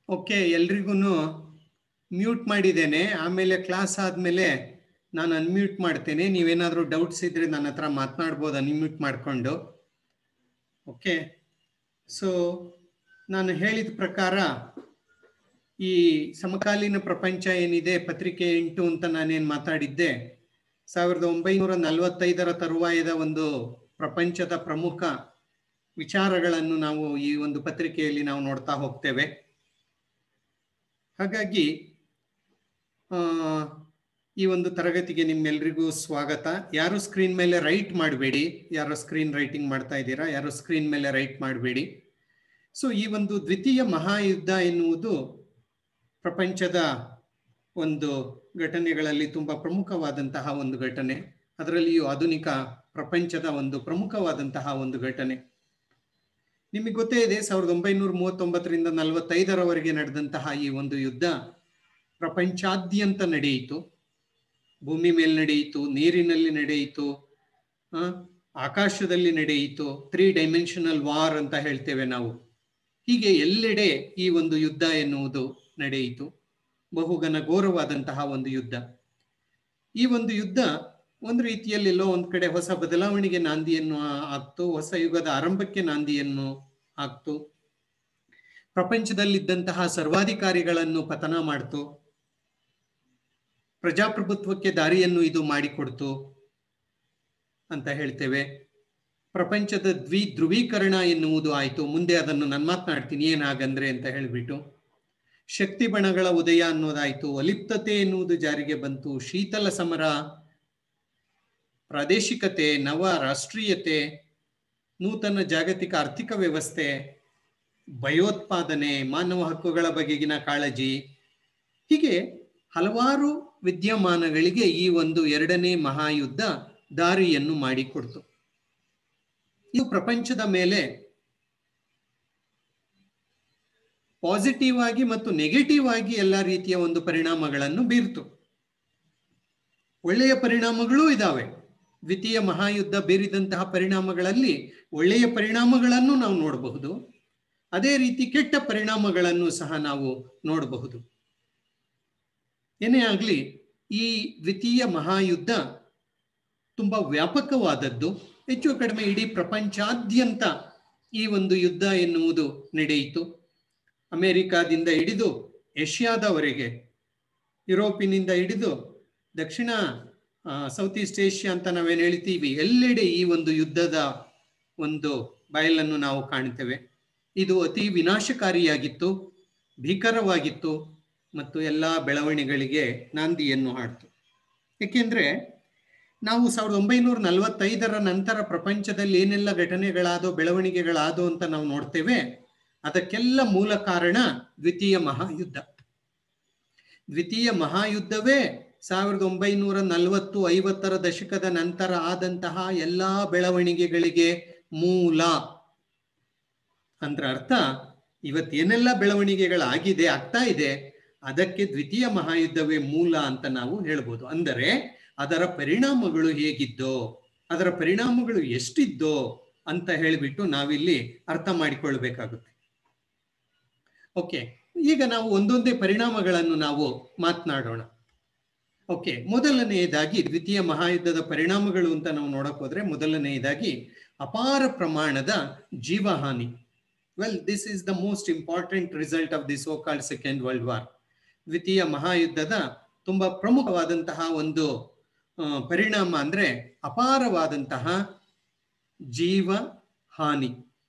okay ಎಲ್ರಿಗೂ mute ಮಾಡಿದ್ದೇನೆ ಆಮೇಲೆ ಕ್ಲಾಸ್ ಆದಮೇಲೆ ನಾನು ಅನ್ಮ್ಯೂಟ್ ಮಾಡ್ತೇನೆ ನೀವೇನಾದರೂ ಡೌಟ್ಸ್ ಇದ್ರೆ ನನ್ನ ಹತ್ರ ಮಾತನಾಡ್ಬೋದು ಅನ್ಮ್ಯೂಟ್ ಮಾಡಿಕೊಂಡು ಓಕೆ ಸೊ ನಾನು ಹೇಳಿದ ಪ್ರಕಾರ ಈ ಸಮಕಾಲೀನ ಪ್ರಪಂಚ ಏನಿದೆ ಪತ್ರಿಕೆ ಎಂಟು ಅಂತ ನಾನೇನು ಮಾತಾಡಿದ್ದೆ ಸಾವಿರದ ಒಂಬೈನೂರ ನಲವತ್ತೈದರ ತರುವಾಯದ ಒಂದು ಪ್ರಪಂಚದ ಪ್ರಮುಖ ವಿಚಾರಗಳನ್ನು ನಾವು ಈ ಒಂದು ಪತ್ರಿಕೆಯಲ್ಲಿ ನಾವು ನೋಡ್ತಾ ಹೋಗ್ತೇವೆ ಹಾಗಾಗಿ ಈ ಒಂದು ತರಗತಿಗೆ ನಿಮ್ಮೆಲ್ರಿಗೂ ಸ್ವಾಗತ ಯಾರು ಸ್ಕ್ರೀನ್ ಮೇಲೆ ರೈಟ್ ಮಾಡಬೇಡಿ ಯಾರೋ ಸ್ಕ್ರೀನ್ ರೈಟಿಂಗ್ ಮಾಡ್ತಾ ಇದ್ದೀರಾ ಯಾರು ಸ್ಕ್ರೀನ್ ಮೇಲೆ ರೈಟ್ ಮಾಡಬೇಡಿ ಸೊ ಈ ಒಂದು ದ್ವಿತೀಯ ಮಹಾಯುದ್ಧ ಎನ್ನುವುದು ಪ್ರಪಂಚದ ಒಂದು ಘಟನೆಗಳಲ್ಲಿ ತುಂಬ ಪ್ರಮುಖವಾದಂತಹ ಒಂದು ಘಟನೆ ಅದರಲ್ಲಿಯೂ ಆಧುನಿಕ ಪ್ರಪಂಚದ ಒಂದು ಪ್ರಮುಖವಾದಂತಹ ಒಂದು ಘಟನೆ ನಿಮಗೆ ಗೊತ್ತೇ ಇದೆ ಸಾವಿರದ ಒಂಬೈನೂರ ಮೂವತ್ತೊಂಬತ್ತರಿಂದ ನಲವತ್ತೈದರವರೆಗೆ ನಡೆದಂತಹ ಈ ಒಂದು ಯುದ್ಧ ಪ್ರಪಂಚಾದ್ಯಂತ ನಡೆಯಿತು ಭೂಮಿ ಮೇಲೆ ನಡೆಯಿತು ನೀರಿನಲ್ಲಿ ನಡೆಯಿತು ಆಕಾಶದಲ್ಲಿ ನಡೆಯಿತು ತ್ರೀ ಡೈಮೆನ್ಷನಲ್ ವಾರ್ ಅಂತ ಹೇಳ್ತೇವೆ ನಾವು ಹೀಗೆ ಎಲ್ಲೆಡೆ ಈ ಒಂದು ಯುದ್ಧ ಎನ್ನುವುದು ನಡೆಯಿತು ಬಹುಘನ ಘೋರವಾದಂತಹ ಒಂದು ಯುದ್ಧ ಈ ಒಂದು ಯುದ್ಧ ಒಂದು ರೀತಿಯಲ್ಲಿ ಎಲ್ಲೋ ಒಂದ್ ಕಡೆ ಹೊಸ ಬದಲಾವಣೆಗೆ ನಾಂದಿಯನ್ನು ಆಗ್ತು ಹೊಸ ಯುಗದ ಆರಂಭಕ್ಕೆ ನಾಂದಿಯನ್ನು ಆಗ್ತು ಪ್ರಪಂಚದಲ್ಲಿದ್ದಂತಹ ಸರ್ವಾಧಿಕಾರಿಗಳನ್ನು ಪತನ ಮಾಡ್ತು ಪ್ರಜಾಪ್ರಭುತ್ವಕ್ಕೆ ದಾರಿಯನ್ನು ಇದು ಮಾಡಿಕೊಡ್ತು ಅಂತ ಹೇಳ್ತೇವೆ ಪ್ರಪಂಚದ ದ್ವಿ ಧ್ರುವೀಕರಣ ಎನ್ನುವುದು ಆಯಿತು ಮುಂದೆ ಅದನ್ನು ನಾನು ಮಾತನಾಡ್ತೀನಿ ಏನಾಗಂದ್ರೆ ಅಂತ ಹೇಳಿಬಿಟ್ಟು ಶಕ್ತಿ ಬಣಗಳ ಉದಯ ಅನ್ನೋದಾಯ್ತು ಅಲಿಪ್ತತೆ ಎನ್ನುವುದು ಜಾರಿಗೆ ಬಂತು ಶೀತಲ ಸಮರ ಪ್ರಾದೇಶಿಕತೆ ನವ ರಾಷ್ಟ್ರೀಯತೆ ನೂತನ ಜಾಗತಿಕ ಆರ್ಥಿಕ ವ್ಯವಸ್ಥೆ ಭಯೋತ್ಪಾದನೆ ಮಾನವ ಹಕ್ಕುಗಳ ಬಗೆಗಿನ ಕಾಳಜಿ ಹೀಗೆ ಹಲವಾರು ವಿದ್ಯಮಾನಗಳಿಗೆ ಈ ಒಂದು ಎರಡನೇ ಮಹಾಯುದ್ಧ ದಾರಿಯನ್ನು ಮಾಡಿಕೊಡ್ತು ಇದು ಪ್ರಪಂಚದ ಮೇಲೆ ಪಾಸಿಟಿವ್ ಆಗಿ ಮತ್ತು ನೆಗೆಟಿವ್ ಆಗಿ ಎಲ್ಲ ರೀತಿಯ ಒಂದು ಪರಿಣಾಮಗಳನ್ನು ಬೀರ್ತು ಒಳ್ಳೆಯ ಪರಿಣಾಮಗಳೂ ಇದ್ದಾವೆ ದ್ವಿತೀಯ ಮಹಾಯುದ್ಧ ಬೀರಿದಂತಹ ಪರಿಣಾಮಗಳಲ್ಲಿ ಒಳ್ಳೆಯ ಪರಿಣಾಮಗಳನ್ನು ನಾವು ನೋಡಬಹುದು ಅದೇ ರೀತಿ ಕೆಟ್ಟ ಪರಿಣಾಮಗಳನ್ನು ಸಹ ನಾವು ನೋಡಬಹುದು ಏನೇ ಆಗಲಿ ಈ ದ್ವಿತೀಯ ಮಹಾಯುದ್ಧ ತುಂಬಾ ವ್ಯಾಪಕವಾದದ್ದು ಹೆಚ್ಚು ಕಡಿಮೆ ಇಡೀ ಪ್ರಪಂಚಾದ್ಯಂತ ಈ ಒಂದು ಯುದ್ಧ ಎನ್ನುವುದು ನಡೆಯಿತು ಅಮೆರಿಕಾದಿಂದ ಹಿಡಿದು ಏಷ್ಯಾದವರೆಗೆ ಯುರೋಪಿನಿಂದ ಹಿಡಿದು ದಕ್ಷಿಣ ಸೌತ್ ಈಸ್ಟ್ ಏಷ್ಯಾ ಅಂತ ನಾವೇನು ಹೇಳ್ತೀವಿ ಎಲ್ಲೆಡೆ ಈ ಒಂದು ಯುದ್ಧದ ಒಂದು ಬಯಲನ್ನು ನಾವು ಕಾಣ್ತೇವೆ ಇದು ಅತಿ ವಿನಾಶಕಾರಿಯಾಗಿತ್ತು ಭೀಕರವಾಗಿತ್ತು ಮತ್ತು ಎಲ್ಲ ಬೆಳವಣಿಗೆಗಳಿಗೆ ನಾಂದಿಯನ್ನು ಹಾಡ್ತು ಏಕೆಂದ್ರೆ ನಾವು ಸಾವಿರದ ಒಂಬೈನೂರ ನಲವತ್ತೈದರ ನಂತರ ಪ್ರಪಂಚದಲ್ಲಿ ಏನೆಲ್ಲ ಘಟನೆಗಳಾದೋ ಬೆಳವಣಿಗೆಗಳಾದೋ ಅಂತ ನಾವು ನೋಡ್ತೇವೆ ಅದಕ್ಕೆಲ್ಲ ಮೂಲ ಕಾರಣ ದ್ವಿತೀಯ ಮಹಾಯುದ್ಧ ದ್ವಿತೀಯ ಮಹಾಯುದ್ಧವೇ ಸಾವಿರದ ಒಂಬೈನೂರ ನಲವತ್ತು ಐವತ್ತರ ದಶಕದ ನಂತರ ಆದಂತಹ ಎಲ್ಲಾ ಬೆಳವಣಿಗೆಗಳಿಗೆ ಮೂಲ ಅಂದ್ರ ಅರ್ಥ ಇವತ್ತೇನೆಲ್ಲ ಬೆಳವಣಿಗೆಗಳಾಗಿದೆ ಆಗ್ತಾ ಇದೆ ಅದಕ್ಕೆ ದ್ವಿತೀಯ ಮಹಾಯುದ್ಧವೇ ಮೂಲ ಅಂತ ನಾವು ಹೇಳ್ಬೋದು ಅಂದರೆ ಅದರ ಪರಿಣಾಮಗಳು ಹೇಗಿದ್ದೋ ಅದರ ಪರಿಣಾಮಗಳು ಎಷ್ಟಿದ್ದೋ ಅಂತ ಹೇಳಿಬಿಟ್ಟು ನಾವಿಲ್ಲಿ ಅರ್ಥ ಮಾಡಿಕೊಳ್ಬೇಕಾಗುತ್ತೆ ಓಕೆ ಈಗ ನಾವು ಒಂದೊಂದೇ ಪರಿಣಾಮಗಳನ್ನು ನಾವು ಮಾತನಾಡೋಣ ಓಕೆ ಮೊದಲನೆಯದಾಗಿ ದ್ವಿತೀಯ ಮಹಾಯುದ್ಧದ ಪರಿಣಾಮಗಳು ಅಂತ ನಾವು ನೋಡಕ್ ಹೋದ್ರೆ ಮೊದಲನೆಯದಾಗಿ ಅಪಾರ ಪ್ರಮಾಣದ ಜೀವಹಾನಿ well this is the most important result of the so called second world war ದ್ವಿತೀಯ ಮಹಾಯುದ್ಧದ ತುಂಬಾ ಪ್ರಮುಖವಾದಂತಹ ಒಂದು ಪರಿಣಾಮ ಅಂದ್ರೆ ಅಪಾರವಾದಂತಹ ಜೀವ ಹಾನಿ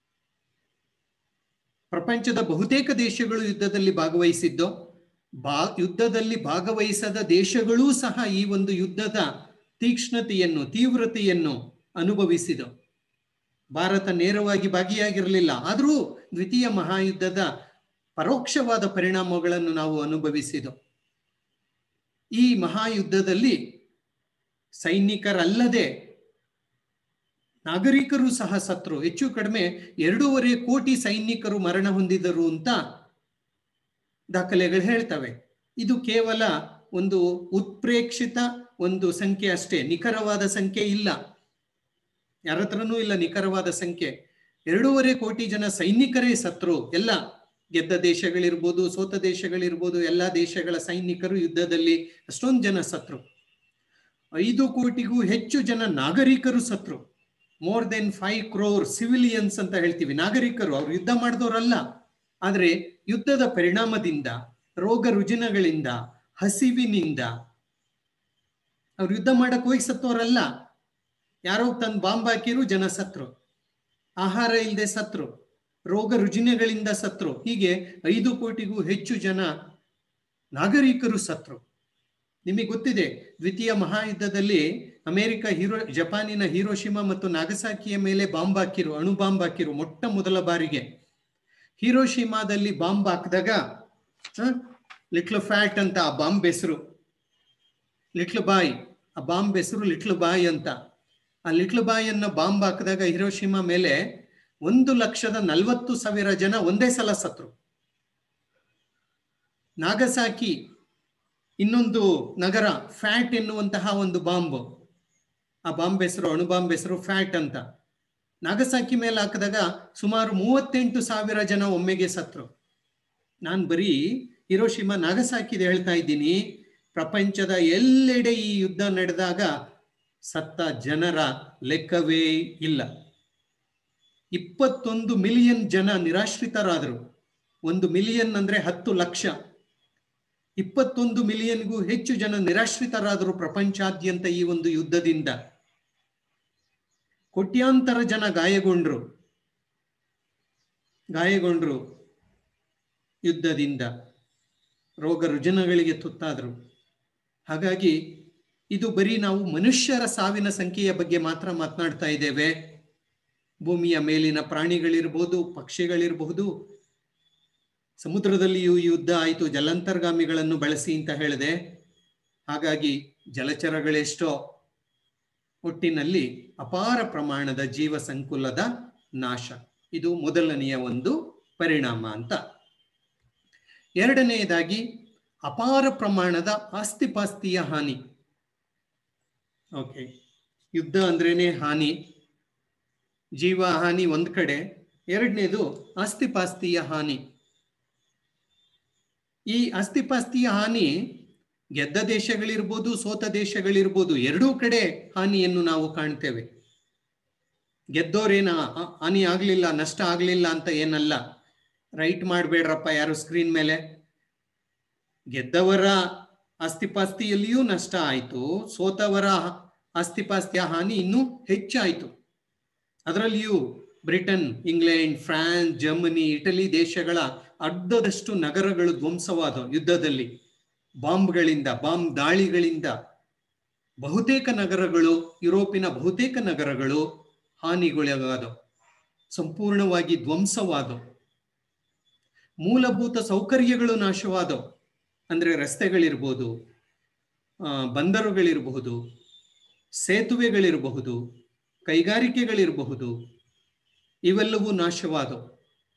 ಪ್ರಪಂಚದ ಬಹುತೇಕ ದೇಶಗಳು ಯುದ್ಧದಲ್ಲಿ ಭಾಗವಹಿಸಿದ್ದೋ ಬಾ ಯುದ್ಧದಲ್ಲಿ ಭಾಗವಹಿಸದ ದೇಶಗಳೂ ಸಹ ಈ ಒಂದು ಯುದ್ಧದ ತೀಕ್ಷ್ಣತೆಯನ್ನು ತೀವ್ರತೆಯನ್ನು ಅನುಭವಿಸಿದ ಭಾರತ ನೇರವಾಗಿ ಭಾಗಿಯಾಗಿರಲಿಲ್ಲ ಆದರೂ ದ್ವಿತೀಯ ಮಹಾಯುದ್ಧದ ಪರೋಕ್ಷವಾದ ಪರಿಣಾಮಗಳನ್ನು ನಾವು ಅನುಭವಿಸಿದ ಈ ಮಹಾಯುದ್ಧದಲ್ಲಿ ಸೈನಿಕರಲ್ಲದೆ ನಾಗರಿಕರು ಸಹ ಸತ್ರು ಹೆಚ್ಚು ಕಡಿಮೆ ಎರಡೂವರೆ ಕೋಟಿ ಸೈನಿಕರು ಮರಣ ಹೊಂದಿದರು ಅಂತ ದಾಖಲೆಗಳು ಹೇಳ್ತವೆ ಇದು ಕೇವಲ ಒಂದು ಉತ್ಪ್ರೇಕ್ಷಿತ ಒಂದು ಸಂಖ್ಯೆ ಅಷ್ಟೇ ನಿಖರವಾದ ಸಂಖ್ಯೆ ಇಲ್ಲ ಯಾರ ಹತ್ರನೂ ಇಲ್ಲ ನಿಖರವಾದ ಸಂಖ್ಯೆ ಎರಡೂವರೆ ಕೋಟಿ ಜನ ಸೈನಿಕರೇ ಸತ್ರು ಎಲ್ಲ ಗೆದ್ದ ದೇಶಗಳಿರ್ಬೋದು ಸೋತ ದೇಶಗಳಿರ್ಬೋದು ಎಲ್ಲಾ ದೇಶಗಳ ಸೈನಿಕರು ಯುದ್ಧದಲ್ಲಿ ಅಷ್ಟೊಂದು ಜನ ಸತ್ರು ಐದು ಕೋಟಿಗೂ ಹೆಚ್ಚು ಜನ ನಾಗರಿಕರು ಸತ್ರು more than five crore civilians ಅಂತ ಹೇಳ್ತೀವಿ ನಾಗರಿಕರು ಅವ್ರು ಯುದ್ಧ ಮಾಡಿದವರಲ್ಲ ಆದ್ರೆ ಯುದ್ಧದ ಪರಿಣಾಮದಿಂದ ರೋಗ ರುಜಿನಗಳಿಂದ ಹಸಿವಿನಿಂದ ಅವ್ರು ಯುದ್ಧ ಮಾಡಕ್ ಹೋಗಿ ಸತ್ತವರಲ್ಲ ಯಾರೋ ತನ್ನ ಬಾಂಬ್ ಹಾಕಿರು ಜನ ಸತ್ರು ಆಹಾರ ಇಲ್ಲದೆ ಸತ್ರು ರೋಗ ರುಜಿನಗಳಿಂದ ಸತ್ರು ಹೀಗೆ ಐದು ಕೋಟಿಗೂ ಹೆಚ್ಚು ಜನ ನಾಗರಿಕರು ಸತ್ರು ನಿಮಗೆ ಗೊತ್ತಿದೆ ದ್ವಿತೀಯ ಮಹಾಯುದ್ಧದಲ್ಲಿ ಅಮೆರಿಕ ಹೀರೋ ಜಪಾನಿನ ಹಿರೋಶಿಮಾ ಮತ್ತು ನಾಗಸಾಕಿಯ ಮೇಲೆ ಬಾಂಬ್ ಹಾಕಿರು ಅಣು ಬಾಂಬ್ ಹಾಕಿರು ಮೊಟ್ಟ ಮೊದಲ ಬಾರಿಗೆ ಹಿರೋಶಿಮಾದಲ್ಲಿ ಬಾಂಬ್ ಹಾಕಿದಾಗ ಲಿಟ್ಲ್ ಫ್ಯಾಟ್ ಅಂತ ಆ ಬಾಂಬ್ ಹೆಸರು ಲಿಟ್ಲ್ ಬಾಯ್ ಆ ಬಾಂಬ್ ಹೆಸರು ಲಿಟ್ಲ್ ಬಾಯ್ ಅಂತ ಆ ಲಿಟ್ಲ್ ಬಾಯ್ ಅನ್ನ ಬಾಂಬ್ ಹಾಕಿದಾಗ ಹಿರೋಶಿಮಾ ಮೇಲೆ ಒಂದು ಲಕ್ಷದ ನಲವತ್ತು ಸಾವಿರ ಜನ ಒಂದೇ ಸಲ ಸತ್ರು ನಾಗಸಾಕಿ ಇನ್ನೊಂದು ನಗರ ಫ್ಯಾಟ್ ಎನ್ನುವಂತಹ ಒಂದು ಬಾಂಬ್ ಆ ಬಾಂಬ್ ಹೆಸರು ಅಣು ಬಾಂಬ್ ಹೆಸರು ಫ್ಯಾಟ್ ಅಂತ ನಾಗಸಾಕಿ ಮೇಲೆ ಹಾಕಿದಾಗ ಸುಮಾರು ಮೂವತ್ತೆಂಟು ಸಾವಿರ ಜನ ಒಮ್ಮೆಗೆ ಸತ್ರು ನಾನು ಬರೀ ಹಿರೋಶಿಮಾ ನಾಗಸಾಕಿದ ಹೇಳ್ತಾ ಇದ್ದೀನಿ ಪ್ರಪಂಚದ ಎಲ್ಲೆಡೆ ಈ ಯುದ್ಧ ನಡೆದಾಗ ಸತ್ತ ಜನರ ಲೆಕ್ಕವೇ ಇಲ್ಲ ಇಪ್ಪತ್ತೊಂದು ಮಿಲಿಯನ್ ಜನ ನಿರಾಶ್ರಿತರಾದರು ಒಂದು ಮಿಲಿಯನ್ ಅಂದ್ರೆ ಹತ್ತು ಲಕ್ಷ ಇಪ್ಪತ್ತೊಂದು ಮಿಲಿಯನ್ಗೂ ಹೆಚ್ಚು ಜನ ನಿರಾಶ್ರಿತರಾದರು ಪ್ರಪಂಚಾದ್ಯಂತ ಈ ಒಂದು ಯುದ್ಧದಿಂದ ಕೋಟ್ಯಾಂತರ ಜನ ಗಾಯಗೊಂಡ್ರು ಗಾಯಗೊಂಡ್ರು ಯುದ್ಧದಿಂದ ರೋಗ ರುಜಿನಗಳಿಗೆ ತುತ್ತಾದರು ಹಾಗಾಗಿ ಇದು ಬರೀ ನಾವು ಮನುಷ್ಯರ ಸಾವಿನ ಸಂಖ್ಯೆಯ ಬಗ್ಗೆ ಮಾತ್ರ ಮಾತನಾಡ್ತಾ ಇದ್ದೇವೆ ಭೂಮಿಯ ಮೇಲಿನ ಪ್ರಾಣಿಗಳಿರ್ಬೋದು ಪಕ್ಷಿಗಳಿರಬಹುದು ಸಮುದ್ರದಲ್ಲಿಯೂ ಯುದ್ಧ ಆಯಿತು ಜಲಾಂತರ್ಗಾಮಿಗಳನ್ನು ಬಳಸಿ ಅಂತ ಹೇಳಿದೆ ಹಾಗಾಗಿ ಜಲಚರಗಳೆಷ್ಟೋ ಒಟ್ಟಿನಲ್ಲಿ ಅಪಾರ ಪ್ರಮಾಣದ ಜೀವ ಸಂಕುಲದ ನಾಶ ಇದು ಮೊದಲನೆಯ ಒಂದು ಪರಿಣಾಮ ಅಂತ ಎರಡನೆಯದಾಗಿ ಅಪಾರ ಪ್ರಮಾಣದ ಆಸ್ತಿಪಾಸ್ತಿಯ ಹಾನಿ ಓಕೆ ಯುದ್ಧ ಅಂದ್ರೇನೆ ಹಾನಿ ಜೀವ ಹಾನಿ ಒಂದ್ ಕಡೆ ಎರಡನೇದು ಆಸ್ತಿಪಾಸ್ತಿಯ ಹಾನಿ ಈ ಆಸ್ತಿಪಾಸ್ತಿಯ ಹಾನಿ ಗೆದ್ದ ದೇಶಗಳಿರ್ಬೋದು ಸೋತ ದೇಶಗಳಿರ್ಬೋದು ಎರಡೂ ಕಡೆ ಹಾನಿಯನ್ನು ನಾವು ಕಾಣ್ತೇವೆ ಗೆದ್ದೋರೇನ ಹಾನಿ ಆಗ್ಲಿಲ್ಲ ನಷ್ಟ ಆಗ್ಲಿಲ್ಲ ಅಂತ ಏನಲ್ಲ ರೈಟ್ ಮಾಡಬೇಡ್ರಪ್ಪ ಯಾರು ಸ್ಕ್ರೀನ್ ಮೇಲೆ ಗೆದ್ದವರ ಆಸ್ತಿಪಾಸ್ತಿಯಲ್ಲಿಯೂ ನಷ್ಟ ಆಯಿತು ಸೋತವರ ಆಸ್ತಿಪಾಸ್ತಿಯ ಹಾನಿ ಇನ್ನೂ ಹೆಚ್ಚಾಯಿತು ಅದರಲ್ಲಿಯೂ Britain England France Germany Italy ದೇಶಗಳ ಅರ್ಧದಷ್ಟು ನಗರಗಳು ಧ್ವಂಸವಾದ ಯುದ್ಧದಲ್ಲಿ ಬಾಂಬ್ಗಳಿಂದ ಬಾಂಬ್ ದಾಳಿಗಳಿಂದ ಬಹುತೇಕ ನಗರಗಳು ಯುರೋಪಿನ ಬಹುತೇಕ ನಗರಗಳು ಹಾನಿಗೊಳಗಾದವು ಸಂಪೂರ್ಣವಾಗಿ ಧ್ವಂಸವಾದವು ಮೂಲಭೂತ ಸೌಕರ್ಯಗಳು ನಾಶವಾದವು ಅಂದ್ರೆ ರಸ್ತೆಗಳಿರ್ಬೋದು ಬಂದರುಗಳಿರಬಹುದು ಸೇತುವೆಗಳಿರಬಹುದು ಕೈಗಾರಿಕೆಗಳಿರಬಹುದು ಇವೆಲ್ಲವೂ ನಾಶವಾದವು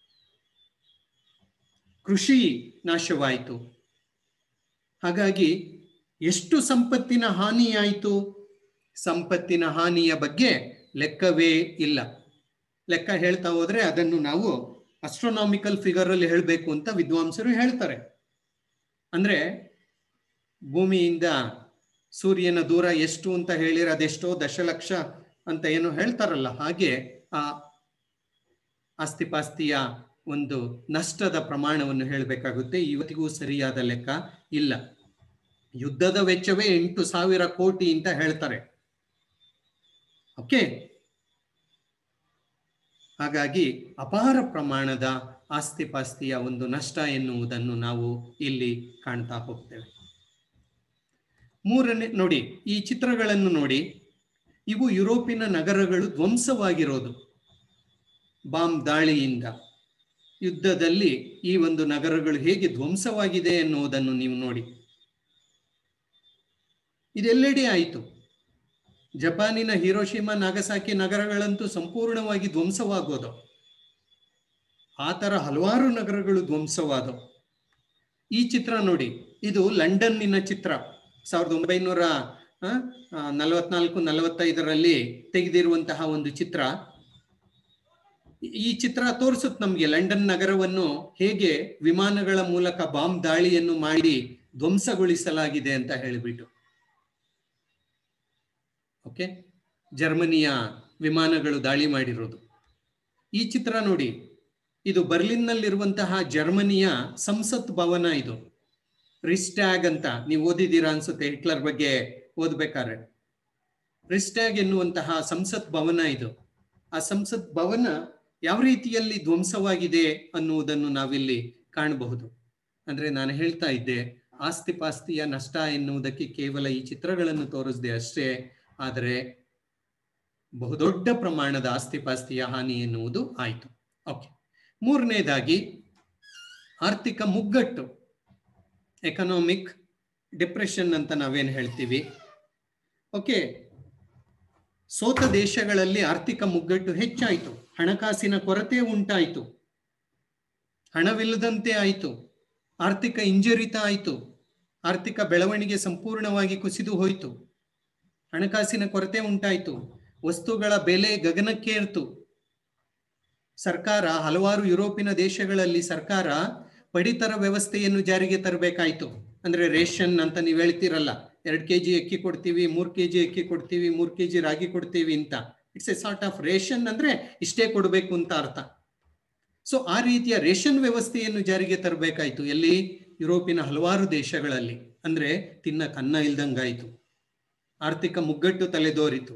ಕೃಷಿ ನಾಶವಾಯಿತು ಹಾಗಾಗಿ ಎಷ್ಟು ಸಂಪತ್ತಿನ ಹಾನಿಯಾಯಿತು ಸಂಪತ್ತಿನ ಹಾನಿಯ ಬಗ್ಗೆ ಲೆಕ್ಕವೇ ಇಲ್ಲ ಲೆಕ್ಕ ಹೇಳ್ತಾ ಹೋದ್ರೆ ಅದನ್ನು ನಾವು ಅಸ್ಟ್ರೋನಾಮಿಕಲ್ ಫಿಗರ್ ಅಲ್ಲಿ ಹೇಳಬೇಕು ಅಂತ ವಿದ್ವಾಂಸರು ಹೇಳ್ತಾರೆ ಅಂದ್ರೆ ಭೂಮಿಯಿಂದ ಸೂರ್ಯನ ದೂರ ಎಷ್ಟು ಅಂತ ಹೇಳಿರ ಅದೆಷ್ಟೋ ದಶಲಕ್ಷ ಅಂತ ಏನು ಹೇಳ್ತಾರಲ್ಲ ಹಾಗೆ ಆ ಆಸ್ತಿಪಾಸ್ತಿಯ ಒಂದು ನಷ್ಟದ ಪ್ರಮಾಣವನ್ನು ಹೇಳಬೇಕಾಗುತ್ತೆ ಇವತ್ತಿಗೂ ಸರಿಯಾದ ಲೆಕ್ಕ ಇಲ್ಲ ಯುದ್ಧದ ವೆಚ್ಚವೇ ಎಂಟು ಸಾವಿರ ಕೋಟಿ ಅಂತ ಹೇಳ್ತಾರೆ ಓಕೆ ಹಾಗಾಗಿ ಅಪಾರ ಪ್ರಮಾಣದ ಆಸ್ತಿಪಾಸ್ತಿಯ ಒಂದು ನಷ್ಟ ಎನ್ನುವುದನ್ನು ನಾವು ಇಲ್ಲಿ ಕಾಣ್ತಾ ಹೋಗ್ತೇವೆ ಮೂರನೇ ನೋಡಿ ಈ ಚಿತ್ರಗಳನ್ನು ನೋಡಿ ಇವು ಯುರೋಪಿನ ನಗರಗಳು ಧ್ವಂಸವಾಗಿರೋದು ಬಾಂಬ್ ದಾಳಿಯಿಂದ ಯುದ್ಧದಲ್ಲಿ ಈ ಒಂದು ನಗರಗಳು ಹೇಗೆ ಧ್ವಂಸವಾಗಿದೆ ಎನ್ನುವುದನ್ನು ನೀವು ನೋಡಿ ಇದೆಲ್ಲೆಡೆ ಆಯಿತು ಜಪಾನಿನ ಹಿರೋಶಿಮಾ ನಾಗಸಾಕಿ ನಗರಗಳಂತೂ ಸಂಪೂರ್ಣವಾಗಿ ಧ್ವಂಸವಾಗೋದು ಆ ಥರ ಹಲವಾರು ನಗರಗಳು ಧ್ವಂಸವಾದವು ಈ ಚಿತ್ರ ನೋಡಿ ಇದು ಲಂಡನ್ನಿನ ಚಿತ್ರ ಸಾವಿರದ ಒಂಬೈನೂರ ನಲವತ್ನಾಲ್ಕು ನಲವತ್ತೈದರಲ್ಲಿ ತೆಗೆದಿರುವಂತಹ ಒಂದು ಚಿತ್ರ ಈ ಚಿತ್ರ ತೋರಿಸುತ್ತೆ ನಮ್ಗೆ ಲಂಡನ್ ನಗರವನ್ನು ಹೇಗೆ ವಿಮಾನಗಳ ಮೂಲಕ ಬಾಂಬ್ ದಾಳಿಯನ್ನು ಮಾಡಿ ಧ್ವಂಸಗೊಳಿಸಲಾಗಿದೆ ಅಂತ ಹೇಳಿಬಿಟ್ಟು ಓಕೆ ಜರ್ಮನಿಯ ವಿಮಾನಗಳು ದಾಳಿ ಮಾಡಿರೋದು ಈ ಚಿತ್ರ ನೋಡಿ ಇದು ಬರ್ಲಿನ್ನಲ್ಲಿರುವಂತಹ ಜರ್ಮನಿಯ ಸಂಸತ್ ಭವನ ಇದು ರಿಸ್ಟ್ಯಾಗ್ ಅಂತ ನೀವು ಓದಿದ್ದೀರಾ ಅನ್ಸುತ್ತೆ ಹಿಟ್ಲರ್ ಬಗ್ಗೆ ಓದ್ಬೇಕಾದ್ರೆ ರಿಸ್ಟ್ಯಾಗ್ ಎನ್ನುವಂತಹ ಸಂಸತ್ ಭವನ ಇದು ಆ ಸಂಸತ್ ಭವನ ಯಾವ ರೀತಿಯಲ್ಲಿ ಧ್ವಂಸವಾಗಿದೆ ಅನ್ನುವುದನ್ನು ನಾವಿಲ್ಲಿ ಕಾಣಬಹುದು ಅಂದ್ರೆ ನಾನು ಹೇಳ್ತಾ ಇದ್ದೆ ಆಸ್ತಿ ಪಾಸ್ತಿಯ ನಷ್ಟ ಎನ್ನುವುದಕ್ಕೆ ಕೇವಲ ಈ ಚಿತ್ರಗಳನ್ನು ತೋರಿಸದೆ ಅಷ್ಟೇ ಆದರೆ ಬಹುದೊಡ್ಡ ಪ್ರಮಾಣದ ಆಸ್ತಿ ಪಾಸ್ತಿಯ ಹಾನಿ ಎನ್ನುವುದು ಆಯಿತು ಓಕೆ ಮೂರನೇದಾಗಿ ಆರ್ಥಿಕ ಮುಗ್ಗಟ್ಟು ಎಕನಾಮಿಕ್ ಡಿಪ್ರೆಷನ್ ಅಂತ ನಾವೇನು ಹೇಳ್ತೀವಿ ಓಕೆ ಸೋತ ದೇಶಗಳಲ್ಲಿ ಆರ್ಥಿಕ ಮುಗ್ಗಟ್ಟು ಹೆಚ್ಚಾಯಿತು ಹಣಕಾಸಿನ ಕೊರತೆ ಉಂಟಾಯಿತು ಹಣವಿಲ್ಲದಂತೆ ಆಯಿತು ಆರ್ಥಿಕ ಹಿಂಜರಿತ ಆಯಿತು ಆರ್ಥಿಕ ಬೆಳವಣಿಗೆ ಸಂಪೂರ್ಣವಾಗಿ ಕುಸಿದು ಹೋಯಿತು ಹಣಕಾಸಿನ ಕೊರತೆ ಉಂಟಾಯಿತು ವಸ್ತುಗಳ ಬೆಲೆ ಗಗನಕ್ಕೇರ್ತು ಸರ್ಕಾರ ಹಲವಾರು ಯುರೋಪಿನ ದೇಶಗಳಲ್ಲಿ ಸರ್ಕಾರ ಪಡಿತರ ವ್ಯವಸ್ಥೆಯನ್ನು ಜಾರಿಗೆ ತರಬೇಕಾಯ್ತು ಅಂದ್ರೆ ರೇಷನ್ ಅಂತ ನೀವು ಹೇಳ್ತೀರಲ್ಲ ಎರಡು ಕೆ ಜಿ ಅಕ್ಕಿ ಕೊಡ್ತೀವಿ ಮೂರು ಕೆ ಜಿ ಅಕ್ಕಿ ಕೊಡ್ತೀವಿ ಮೂರು ಕೆ ಜಿ ರಾಗಿ ಕೊಡ್ತೀವಿ ಅಂತ it's a sort of ration ಅಂದ್ರೆ ಇಷ್ಟೇ ಕೊಡಬೇಕು ಅಂತ ಅರ್ಥ ಸೊ ಆ ರೀತಿಯ ರೇಷನ್ ವ್ಯವಸ್ಥೆಯನ್ನು ಜಾರಿಗೆ ತರಬೇಕಾಯ್ತು ಎಲ್ಲಿ ಯುರೋಪಿನ ಹಲವಾರು ದೇಶಗಳಲ್ಲಿ ಅಂದ್ರೆ ತಿನ್ನ ಕನ್ನ ಇಲ್ದಂಗಾಯ್ತು ಆರ್ಥಿಕ ಮುಗ್ಗಟ್ಟು ತಲೆದೋರಿತು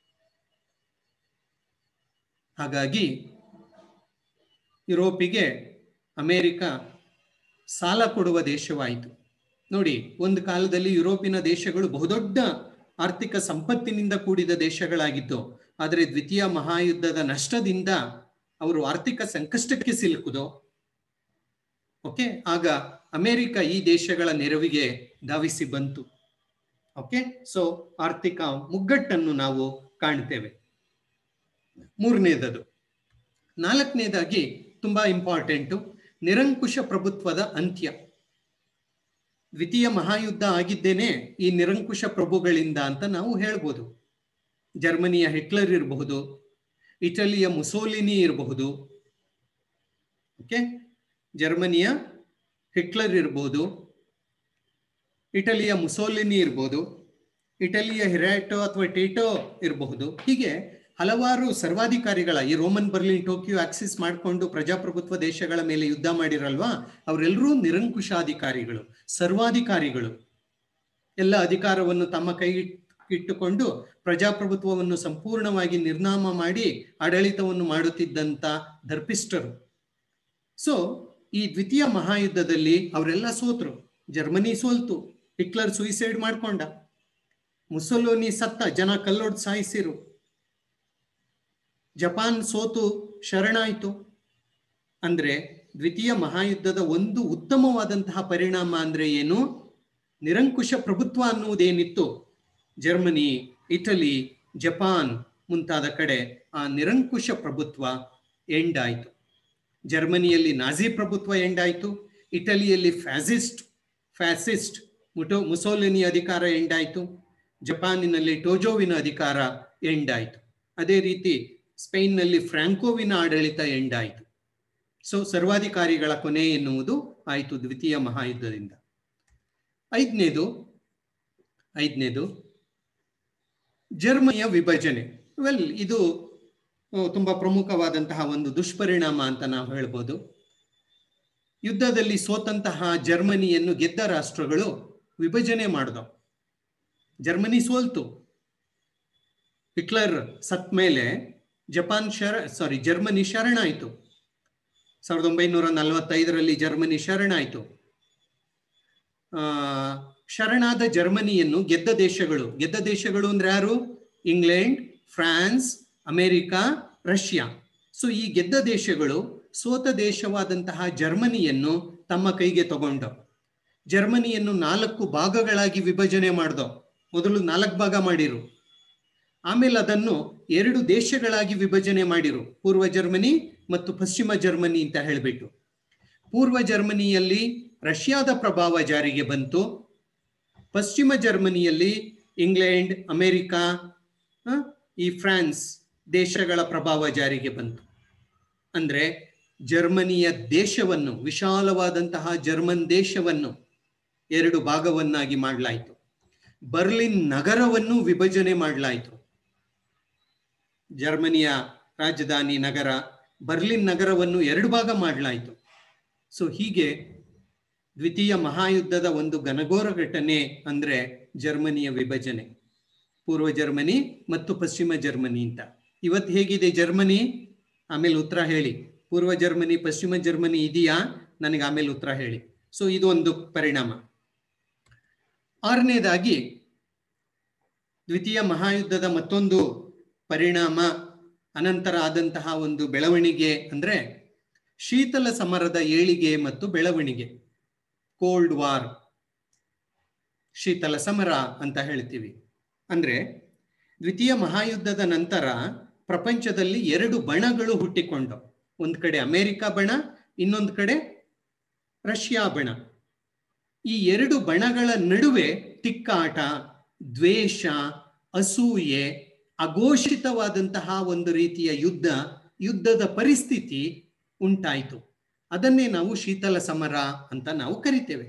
ಹಾಗಾಗಿ ಯುರೋಪಿಗೆ ಅಮೇರಿಕ ಸಾಲ ಕೊಡುವ ದೇಶವಾಯಿತು ನೋಡಿ ಒಂದು ಕಾಲದಲ್ಲಿ ಯುರೋಪಿನ ದೇಶಗಳು ಬಹುದೊಡ್ಡ ಆರ್ಥಿಕ ಸಂಪತ್ತಿನಿಂದ ಕೂಡಿದ ದೇಶಗಳಾಗಿತ್ತು ಆದರೆ ದ್ವಿತೀಯ ಮಹಾಯುದ್ಧದ ನಷ್ಟದಿಂದ ಅವರು ಆರ್ಥಿಕ ಸಂಕಷ್ಟಕ್ಕೆ ಸಿಲುಕುದು ಓಕೆ ಆಗ ಅಮೆರಿಕ ಈ ದೇಶಗಳ ನೆರವಿಗೆ ಧಾವಿಸಿ ಬಂತು ಓಕೆ ಸೊ ಆರ್ಥಿಕ ಮುಗ್ಗಟ್ಟನ್ನು ನಾವು ಕಾಣ್ತೇವೆ ಮೂರನೇದದು ನಾಲ್ಕನೇದಾಗಿ ತುಂಬಾ ಇಂಪಾರ್ಟೆಂಟು ನಿರಂಕುಶ ಪ್ರಭುತ್ವದ ಅಂತ್ಯ ದ್ವಿತೀಯ ಮಹಾಯುದ್ಧ ಆಗಿದ್ದೇನೆ ಈ ನಿರಂಕುಶ ಪ್ರಭುಗಳಿಂದ ಅಂತ ನಾವು ಹೇಳ್ಬೋದು ಜರ್ಮನಿಯ ಹಿಟ್ಲರ್ ಇರಬಹುದು ಇಟಲಿಯ ಮುಸೋಲಿನಿ ಇರಬಹುದು ಓಕೆ ಜರ್ಮನಿಯ ಹಿಟ್ಲರ್ ಇರಬಹುದು ಇಟಲಿಯ ಮುಸೋಲಿನಿ ಇರ್ಬೋದು ಇಟಲಿಯ ಹಿರಾಟೋ ಅಥವಾ ಟೇಟೋ ಇರಬಹುದು ಹೀಗೆ ಹಲವಾರು ಸರ್ವಾಧಿಕಾರಿಗಳ ಈ ರೋಮನ್ ಬರ್ಲಿನ್ ಟೋಕಿಯೋ ಆಕ್ಸಿಸ್ ಮಾಡಿಕೊಂಡು ಪ್ರಜಾಪ್ರಭುತ್ವ ದೇಶಗಳ ಮೇಲೆ ಯುದ್ಧ ಮಾಡಿರಲ್ವಾ ಅವರೆಲ್ಲರೂ ನಿರಂಕುಶಾಧಿಕಾರಿಗಳು ಸರ್ವಾಧಿಕಾರಿಗಳು ಎಲ್ಲ ಅಧಿಕಾರವನ್ನು ತಮ್ಮ ಕೈ ಇಟ್ಟುಕೊಂಡು ಪ್ರಜಾಪ್ರಭುತ್ವವನ್ನು ಸಂಪೂರ್ಣವಾಗಿ ನಿರ್ನಾಮ ಮಾಡಿ ಆಡಳಿತವನ್ನು ಮಾಡುತ್ತಿದ್ದಂತ ದರ್ಪಿಸ್ಟರು ಸೊ ಈ ದ್ವಿತೀಯ ಮಹಾಯುದ್ಧದಲ್ಲಿ ಅವರೆಲ್ಲ ಸೋತರು ಜರ್ಮನಿ ಸೋಲ್ತು ಹಿಟ್ಲರ್ ಸುಯಿಸೈಡ್ ಮಾಡ್ಕೊಂಡ ಮುಸೊಲೋನಿ ಸತ್ತ ಜನ ಕಲ್ಲೊಡ್ ಸಾಯಿಸಿರು ಜಪಾನ್ ಸೋತು ಶರಣಾಯಿತು ಅಂದ್ರೆ ದ್ವಿತೀಯ ಮಹಾಯುದ್ಧದ ಒಂದು ಉತ್ತಮವಾದಂತಹ ಪರಿಣಾಮ ಅಂದ್ರೆ ಏನು ನಿರಂಕುಶ ಪ್ರಭುತ್ವ ಅನ್ನುವುದೇನಿತ್ತು ಜರ್ಮನಿ ಇಟಲಿ ಜಪಾನ್ ಮುಂತಾದ ಕಡೆ ಆ ನಿರಂಕುಶ ಪ್ರಭುತ್ವ ಎಂಡ್ ಆಯಿತು ಜರ್ಮನಿಯಲ್ಲಿ ನಾಜಿ ಪ್ರಭುತ್ವ ಎಂಡ್ ಆಯಿತು ಇಟಲಿಯಲ್ಲಿ ಫ್ಯಾಸಿಸ್ಟ್ ಫ್ಯಾಸಿಸ್ಟ್ ಮುಟೋ ಮುಸೋಲಿನಿ ಅಧಿಕಾರ ಎಂಡ್ ಆಯಿತು ಜಪಾನಿನಲ್ಲಿ ಟೋಜೋವಿನ ಅಧಿಕಾರ ಎಂಡ್ ಆಯಿತು ಅದೇ ರೀತಿ ಸ್ಪೇನ್ನಲ್ಲಿ ಫ್ರಾಂಕೋವಿನ ಆಡಳಿತ ಎಂಡ್ ಆಯಿತು ಸೊ ಸರ್ವಾಧಿಕಾರಿಗಳ ಕೊನೆ ಎನ್ನುವುದು ಆಯಿತು ದ್ವಿತೀಯ ಮಹಾಯುದ್ಧದಿಂದ ಐದನೇದು ಐದನೇದು ಜರ್ಮನಿಯ ವಿಭಜನೆ ವೆಲ್ ಇದು ತುಂಬಾ ಪ್ರಮುಖವಾದಂತಹ ಒಂದು ದುಷ್ಪರಿಣಾಮ ಅಂತ ನಾವು ಹೇಳ್ಬೋದು ಯುದ್ಧದಲ್ಲಿ ಸೋತಂತಹ ಜರ್ಮನಿಯನ್ನು ಗೆದ್ದ ರಾಷ್ಟ್ರಗಳು ವಿಭಜನೆ ಮಾಡಿದವು ಜರ್ಮನಿ ಸೋಲ್ತು ಹಿಟ್ಲರ್ ಸತ್ ಮೇಲೆ ಜಪಾನ್ ಶರ ಸಾರಿ ಜರ್ಮನಿ ಶರಣಾಯಿತು ಸಾವಿರದ ಒಂಬೈನೂರ ನಲವತ್ತೈದರಲ್ಲಿ ಜರ್ಮನಿ ಶರಣಾಯಿತು ಆ ಶರಣಾದ ಜರ್ಮನಿಯನ್ನು ಗೆದ್ದ ದೇಶಗಳು ಗೆದ್ದ ದೇಶಗಳು ಅಂದ್ರೆ ಯಾರು England France America Russia so ಈ ಗೆದ್ದ ದೇಶಗಳು ಸೋತ ದೇಶವಾದಂತಹ ಜರ್ಮನಿಯನ್ನು ತಮ್ಮ ಕೈಗೆ ತಗೊಂಡವು ಜರ್ಮನಿಯನ್ನು ನಾಲ್ಕು ಭಾಗಗಳಾಗಿ ವಿಭಜನೆ ಮಾಡ್ದವು ಮೊದಲು ನಾಲ್ಕು ಭಾಗ ಮಾಡಿರು ಆಮೇಲೆ ಅದನ್ನು ಎರಡು ದೇಶಗಳಾಗಿ ವಿಭಜನೆ ಮಾಡಿರು ಪೂರ್ವ ಜರ್ಮನಿ ಮತ್ತು ಪಶ್ಚಿಮ ಜರ್ಮನಿ ಅಂತ ಹೇಳಿಬಿಟ್ಟು ಪೂರ್ವ ಜರ್ಮನಿಯಲ್ಲಿ ರಷ್ಯಾದ ಪ್ರಭಾವ ಜಾರಿಗೆ ಬಂತು ಪಶ್ಚಿಮ ಜರ್ಮನಿಯಲ್ಲಿ ಇಂಗ್ಲೆಂಡ್ ಅಮೆರಿಕ ಈ ಫ್ರಾನ್ಸ್ ದೇಶಗಳ ಪ್ರಭಾವ ಜಾರಿಗೆ ಬಂತು ಅಂದ್ರೆ ಜರ್ಮನಿಯ ದೇಶವನ್ನು ವಿಶಾಲವಾದಂತಹ ಜರ್ಮನ್ ದೇಶವನ್ನು ಎರಡು ಭಾಗವನ್ನಾಗಿ ಮಾಡಲಾಯಿತು ಬರ್ಲಿನ್ ನಗರವನ್ನು ವಿಭಜನೆ ಮಾಡಲಾಯಿತು ಜರ್ಮನಿಯ ರಾಜಧಾನಿ ನಗರ ಬರ್ಲಿನ್ ನಗರವನ್ನು ಎರಡು ಭಾಗ ಮಾಡಲಾಯಿತು ಸೊ ಹೀಗೆ ದ್ವಿತೀಯ ಮಹಾಯುದ್ಧದ ಒಂದು ಘನಘೋರ ಘಟನೆ ಅಂದ್ರೆ ಜರ್ಮನಿಯ ವಿಭಜನೆ ಪೂರ್ವ ಜರ್ಮನಿ ಮತ್ತು ಪಶ್ಚಿಮ ಜರ್ಮನಿ ಅಂತ ಇವತ್ತು ಹೇಗಿದೆ ಜರ್ಮನಿ ಆಮೇಲೆ ಉತ್ತರ ಹೇಳಿ ಪೂರ್ವ ಜರ್ಮನಿ ಪಶ್ಚಿಮ ಜರ್ಮನಿ ಇದೆಯಾ ನನಗೆ ಆಮೇಲೆ ಉತ್ತರ ಹೇಳಿ ಸೊ ಇದು ಒಂದು ಪರಿಣಾಮ ಆರನೇದಾಗಿ ದ್ವಿತೀಯ ಮಹಾಯುದ್ಧದ ಮತ್ತೊಂದು ಪರಿಣಾಮ ಅನಂತರ ಆದಂತಹ ಒಂದು ಬೆಳವಣಿಗೆ ಅಂದ್ರೆ ಶೀತಲ ಸಮರದ ಏಳಿಗೆ ಮತ್ತು ಬೆಳವಣಿಗೆ ಕೋಲ್ಡ್ ವಾರ್ ಶೀತಲ ಸಮರ ಅಂತ ಹೇಳ್ತೀವಿ ಅಂದ್ರೆ ದ್ವಿತೀಯ ಮಹಾಯುದ್ಧದ ನಂತರ ಪ್ರಪಂಚದಲ್ಲಿ ಎರಡು ಬಣಗಳು ಹುಟ್ಟಿಕೊಂಡು ಒಂದ್ ಕಡೆ ಅಮೆರಿಕ ಬಣ ಇನ್ನೊಂದು ಕಡೆ ರಷ್ಯಾ ಬಣ ಈ ಎರಡು ಬಣಗಳ ನಡುವೆ ತಿಕ್ಕಾಟ ದ್ವೇಷ ಅಸೂಯೆ ಅಘೋಷಿತವಾದಂತಹ ಒಂದು ರೀತಿಯ ಯುದ್ಧ ಯುದ್ಧದ ಪರಿಸ್ಥಿತಿ ಉಂಟಾಯಿತು ಅದನ್ನೇ ನಾವು ಶೀತಲ ಸಮರ ಅಂತ ನಾವು ಕರಿತೇವೆ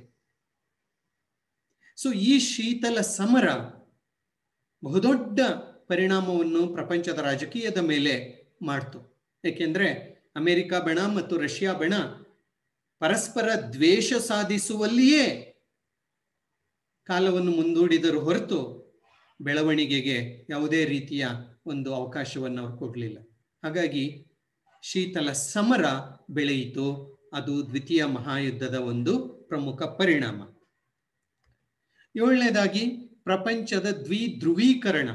ಸೊ ಈ ಶೀತಲ ಸಮರ ಬಹುದೊಡ್ಡ ಪರಿಣಾಮವನ್ನು ಪ್ರಪಂಚದ ರಾಜಕೀಯದ ಮೇಲೆ ಮಾಡ್ತು ಏಕೆಂದ್ರೆ ಅಮೆರಿಕ ಬಣ ಮತ್ತು ರಷ್ಯಾ ಬಣ ಪರಸ್ಪರ ದ್ವೇಷ ಸಾಧಿಸುವಲ್ಲಿಯೇ ಕಾಲವನ್ನು ಮುಂದೂಡಿದರು ಹೊರತು ಬೆಳವಣಿಗೆಗೆ ಯಾವುದೇ ರೀತಿಯ ಒಂದು ಅವಕಾಶವನ್ನು ಅವ್ರು ಕೊಡಲಿಲ್ಲ ಹಾಗಾಗಿ ಶೀತಲ ಸಮರ ಬೆಳೆಯಿತು ಅದು ದ್ವಿತೀಯ ಮಹಾಯುದ್ಧದ ಒಂದು ಪ್ರಮುಖ ಪರಿಣಾಮ ಏಳನೇದಾಗಿ ಪ್ರಪಂಚದ ದ್ವಿಧ್ರುವೀಕರಣ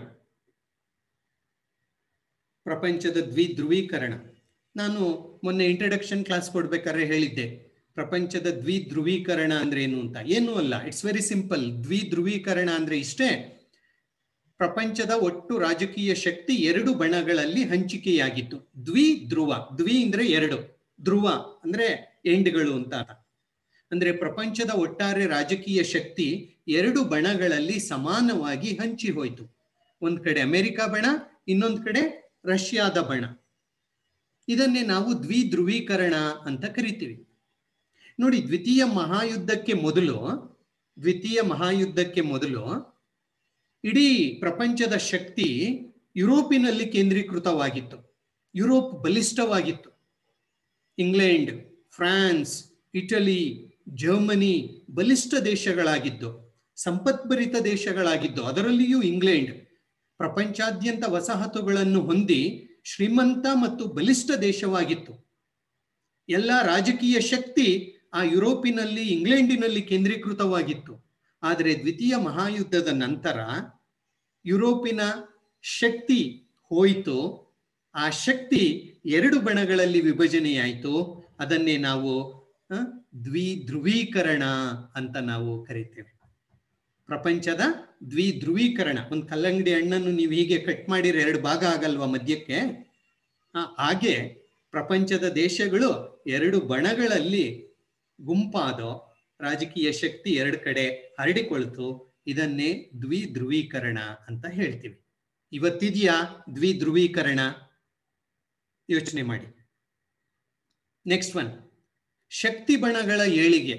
ಪ್ರಪಂಚದ ದ್ವಿಧ್ರುವೀಕರಣ ನಾನು ಮೊನ್ನೆ ಇಂಟ್ರಡಕ್ಷನ್ ಕ್ಲಾಸ್ ಕೊಡ್ಬೇಕಾದ್ರೆ ಹೇಳಿದ್ದೆ ಪ್ರಪಂಚದ ದ್ವಿಧ್ರುವೀಕರಣ ಅಂದ್ರೆ ಏನು ಅಂತ ಏನೂ ಅಲ್ಲ ಇಟ್ಸ್ ವೆರಿ ಸಿಂಪಲ್ ದ್ವಿಧ್ರುವೀಕರಣ ಅಂದ್ರೆ ಇಷ್ಟೇ ಪ್ರಪಂಚದ ಒಟ್ಟು ರಾಜಕೀಯ ಶಕ್ತಿ ಎರಡು ಬಣಗಳಲ್ಲಿ ಹಂಚಿಕೆಯಾಗಿತ್ತು ದ್ವಿ ಧ್ರುವ ದ್ವಿ ಅಂದ್ರೆ ಎರಡು ಧ್ರುವ ಅಂದ್ರೆ ಎಂಡ್ಗಳು ಅಂತ ಅಂದ್ರೆ ಪ್ರಪಂಚದ ಒಟ್ಟಾರೆ ರಾಜಕೀಯ ಶಕ್ತಿ ಎರಡು ಬಣಗಳಲ್ಲಿ ಸಮಾನವಾಗಿ ಹಂಚಿ ಹೋಯಿತು ಒಂದ್ ಕಡೆ ಅಮೆರಿಕ ಬಣ ಇನ್ನೊಂದ್ ಕಡೆ ರಷ್ಯಾದ ಬಣ ಇದನ್ನೇ ನಾವು ದ್ವಿಧ್ರುವೀಕರಣ ಅಂತ ಕರಿತೀವಿ ನೋಡಿ ದ್ವಿತೀಯ ಮಹಾಯುದ್ಧಕ್ಕೆ ಮೊದಲು ದ್ವಿತೀಯ ಮಹಾಯುದ್ಧಕ್ಕೆ ಮೊದಲು ಇಡೀ ಪ್ರಪಂಚದ ಶಕ್ತಿ ಯುರೋಪಿನಲ್ಲಿ ಕೇಂದ್ರೀಕೃತವಾಗಿತ್ತು ಯುರೋಪ್ ಬಲಿಷ್ಠವಾಗಿತ್ತು ಇಂಗ್ಲೆಂಡ್ ಫ್ರಾನ್ಸ್ ಇಟಲಿ ಜರ್ಮನಿ ಬಲಿಷ್ಠ ದೇಶಗಳಾಗಿದ್ದು ಸಂಪತ್ಭರಿತ ದೇಶಗಳಾಗಿದ್ದು ಅದರಲ್ಲಿಯೂ ಇಂಗ್ಲೆಂಡ್ ಪ್ರಪಂಚಾದ್ಯಂತ ವಸಾಹತುಗಳನ್ನು ಹೊಂದಿ ಶ್ರೀಮಂತ ಮತ್ತು ಬಲಿಷ್ಠ ದೇಶವಾಗಿತ್ತು ಎಲ್ಲ ರಾಜಕೀಯ ಶಕ್ತಿ ಆ ಯುರೋಪಿನಲ್ಲಿ ಇಂಗ್ಲೆಂಡಿನಲ್ಲಿ ಕೇಂದ್ರೀಕೃತವಾಗಿತ್ತು ಆದರೆ ದ್ವಿತೀಯ ಮಹಾಯುದ್ಧದ ನಂತರ ಯುರೋಪಿನ ಶಕ್ತಿ ಹೋಯಿತು ಆ ಶಕ್ತಿ ಎರಡು ಬಣಗಳಲ್ಲಿ ವಿಭಜನೆಯಾಯಿತು ಅದನ್ನೇ ನಾವು ದ್ವಿಧ್ರುವೀಕರಣ ಅಂತ ನಾವು ಕರಿತೇವೆ ಪ್ರಪಂಚದ ದ್ವಿಧ್ರುವೀಕರಣ ಒಂದು ಕಲ್ಲಂಗಡಿ ಹಣ್ಣನ್ನು ನೀವು ಹೀಗೆ ಕಟ್ ಮಾಡಿದ್ರೆ ಎರಡು ಭಾಗ ಆಗಲ್ವಾ ಮಧ್ಯಕ್ಕೆ ಹಾಗೆ ಪ್ರಪಂಚದ ದೇಶಗಳು ಎರಡು ಬಣಗಳಲ್ಲಿ ಗುಂಪಾದೋ ರಾಜಕೀಯ ಶಕ್ತಿ ಎರಡು ಕಡೆ ಹರಡಿಕೊಳ್ತು ಇದನ್ನೇ ದ್ವಿಧ್ರುವೀಕರಣ ಅಂತ ಹೇಳ್ತೀವಿ ಇವತ್ತಿದೆಯಾ ದ್ವಿಧ್ರುವೀಕರಣ ಯೋಚನೆ ಮಾಡಿ ನೆಕ್ಸ್ಟ್ ಒನ್ ಶಕ್ತಿ ಬಣಗಳ ಏಳಿಗೆ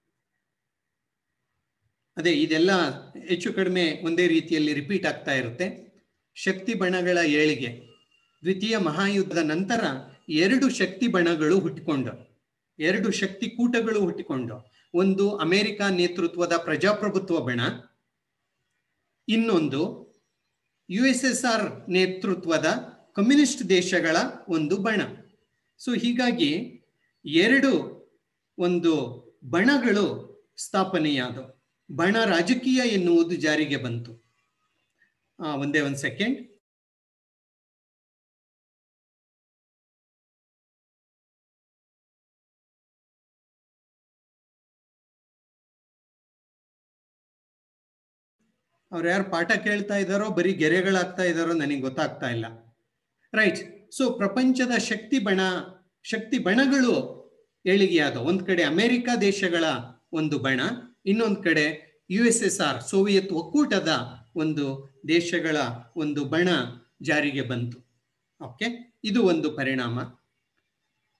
ಅದೇ ಇದೆಲ್ಲ ಹೆಚ್ಚು ಕಡಿಮೆ ಒಂದೇ ರೀತಿಯಲ್ಲಿ ರಿಪೀಟ್ ಆಗ್ತಾ ಇರುತ್ತೆ ಶಕ್ತಿ ಬಣಗಳ ಏಳಿಗೆ ದ್ವಿತೀಯ ಮಹಾಯುದ್ಧದ ನಂತರ ಎರಡು ಶಕ್ತಿ ಬಣಗಳು ಹುಟ್ಟಿಕೊಂಡು ಎರಡು ಶಕ್ತಿ ಕೂಟಗಳು ಹುಟ್ಟಿಕೊಂಡು ಒಂದು ಅಮೆರಿಕ ನೇತೃತ್ವದ ಪ್ರಜಾಪ್ರಭುತ್ವ ಬಣ ಇನ್ನೊಂದು ಯು ಎಸ್ ಎಸ್ ಆರ್ ನೇತೃತ್ವದ ಕಮ್ಯುನಿಸ್ಟ್ ದೇಶಗಳ ಒಂದು ಬಣ ಸೊ ಹೀಗಾಗಿ ಎರಡು ಒಂದು ಬಣಗಳು ಸ್ಥಾಪನೆಯಾದವು ಬಣ ರಾಜಕೀಯ ಎನ್ನುವುದು ಜಾರಿಗೆ ಬಂತು ಒಂದೇ ಒಂದು ಸೆಕೆಂಡ್ ಅವ್ರು ಯಾರು ಪಾಠ ಕೇಳ್ತಾ ಇದ್ದಾರೋ ಬರೀ ಗೆರೆಗಳಾಗ್ತಾ ಇದ್ದಾರೋ ನನಗೆ ಗೊತ್ತಾಗ್ತಾ ಇಲ್ಲ ರೈಟ್ ಸೊ ಪ್ರಪಂಚದ ಶಕ್ತಿ ಬಣ ಶಕ್ತಿ ಬಣಗಳು ಏಳಿಗೆಯಾದ ಒಂದ್ ಕಡೆ ಅಮೆರಿಕ ದೇಶಗಳ ಒಂದು ಬಣ ಇನ್ನೊಂದು ಕಡೆ U S S R Soviet ಒಕ್ಕೂಟದ ಒಂದು ದೇಶಗಳ ಒಂದು ಬಣ ಜಾರಿಗೆ ಬಂತು ಓಕೆ ಇದು ಒಂದು ಪರಿಣಾಮ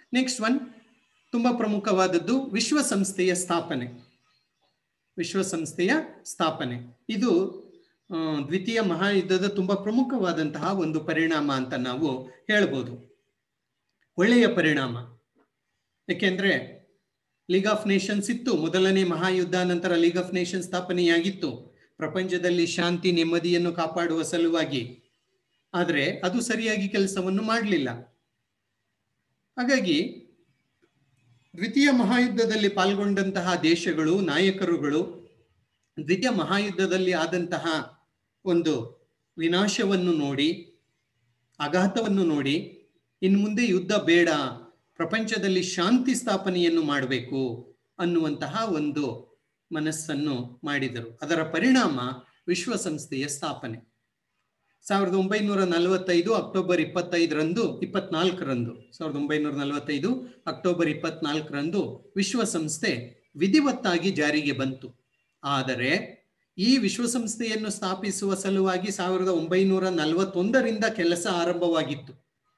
ನೆಕ್ಸ್ಟ್ ಒನ್ ತುಂಬಾ ಪ್ರಮುಖವಾದದ್ದು ವಿಶ್ವಸಂಸ್ಥೆಯ ಸ್ಥಾಪನೆ ವಿಶ್ವಸಂಸ್ಥೆಯ ಸ್ಥಾಪನೆ ಇದು ಆ, ದ್ವಿತೀಯ ಮಹಾಯುದ್ಧದ ತುಂಬಾ ಪ್ರಮುಖವಾದಂತಹ ಒಂದು ಪರಿಣಾಮ ಅಂತ ನಾವು ಹೇಳ್ಬೋದು ಒಳ್ಳೆಯ ಪರಿಣಾಮ ಯಾಕೆಂದ್ರೆ ಲೀಗ್ ಆಫ್ ನೇಷನ್ಸ್ ಇತ್ತು ಮೊದಲನೇ ಮಹಾಯುದ್ಧ ನಂತರ ಲೀಗ್ ಆಫ್ ನೇಷನ್ ಸ್ಥಾಪನೆಯಾಗಿತ್ತು ಪ್ರಪಂಚದಲ್ಲಿ ಶಾಂತಿ ನೆಮ್ಮದಿಯನ್ನು ಕಾಪಾಡುವ ಸಲುವಾಗಿ ಆದರೆ ಅದು ಸರಿಯಾಗಿ ಕೆಲಸವನ್ನು ಮಾಡಲಿಲ್ಲ ಹಾಗಾಗಿ ದ್ವಿತೀಯ ಮಹಾಯುದ್ಧದಲ್ಲಿ ಪಾಲ್ಗೊಂಡಂತಹ ದೇಶಗಳು ನಾಯಕರುಗಳು ದ್ವಿತೀಯ ಮಹಾಯುದ್ಧದಲ್ಲಿ ಆದಂತಹ ಒಂದು ವಿನಾಶವನ್ನು ನೋಡಿ ಆಘಾತವನ್ನು ನೋಡಿ ಇನ್ನು ಮುಂದೆ ಯುದ್ಧ ಬೇಡ ಪ್ರಪಂಚದಲ್ಲಿ ಶಾಂತಿ ಸ್ಥಾಪನೆಯನ್ನು ಮಾಡಬೇಕು ಅನ್ನುವಂತಹ ಒಂದು ಮನಸ್ಸನ್ನು ಮಾಡಿದರು ಅದರ ಪರಿಣಾಮ ವಿಶ್ವಸಂಸ್ಥೆಯ ಸ್ಥಾಪನೆ ಸಾವಿರದ ಒಂಬೈನೂರ ನಲವತ್ತೈದು ಅಕ್ಟೋಬರ್ ಇಪ್ಪತ್ತೈದರಂದು ಇಪ್ಪತ್ನಾಲ್ಕರಂದು ಸಾವಿರದ ಒಂಬೈನೂರ ನಲವತ್ತೈದು ಅಕ್ಟೋಬರ್ ಇಪ್ಪತ್ನಾಲ್ಕರಂದು ವಿಶ್ವಸಂಸ್ಥೆ ವಿಧಿವತ್ತಾಗಿ ಜಾರಿಗೆ ಬಂತು ಆದರೆ ಈ ವಿಶ್ವಸಂಸ್ಥೆಯನ್ನು ಸ್ಥಾಪಿಸುವ ಸಲುವಾಗಿ ಸಾವಿರದ ಒಂಬೈನೂರ ನಲವತ್ತೊಂದರಿಂದ ಕೆಲಸ ಆರಂಭವಾಗಿತ್ತು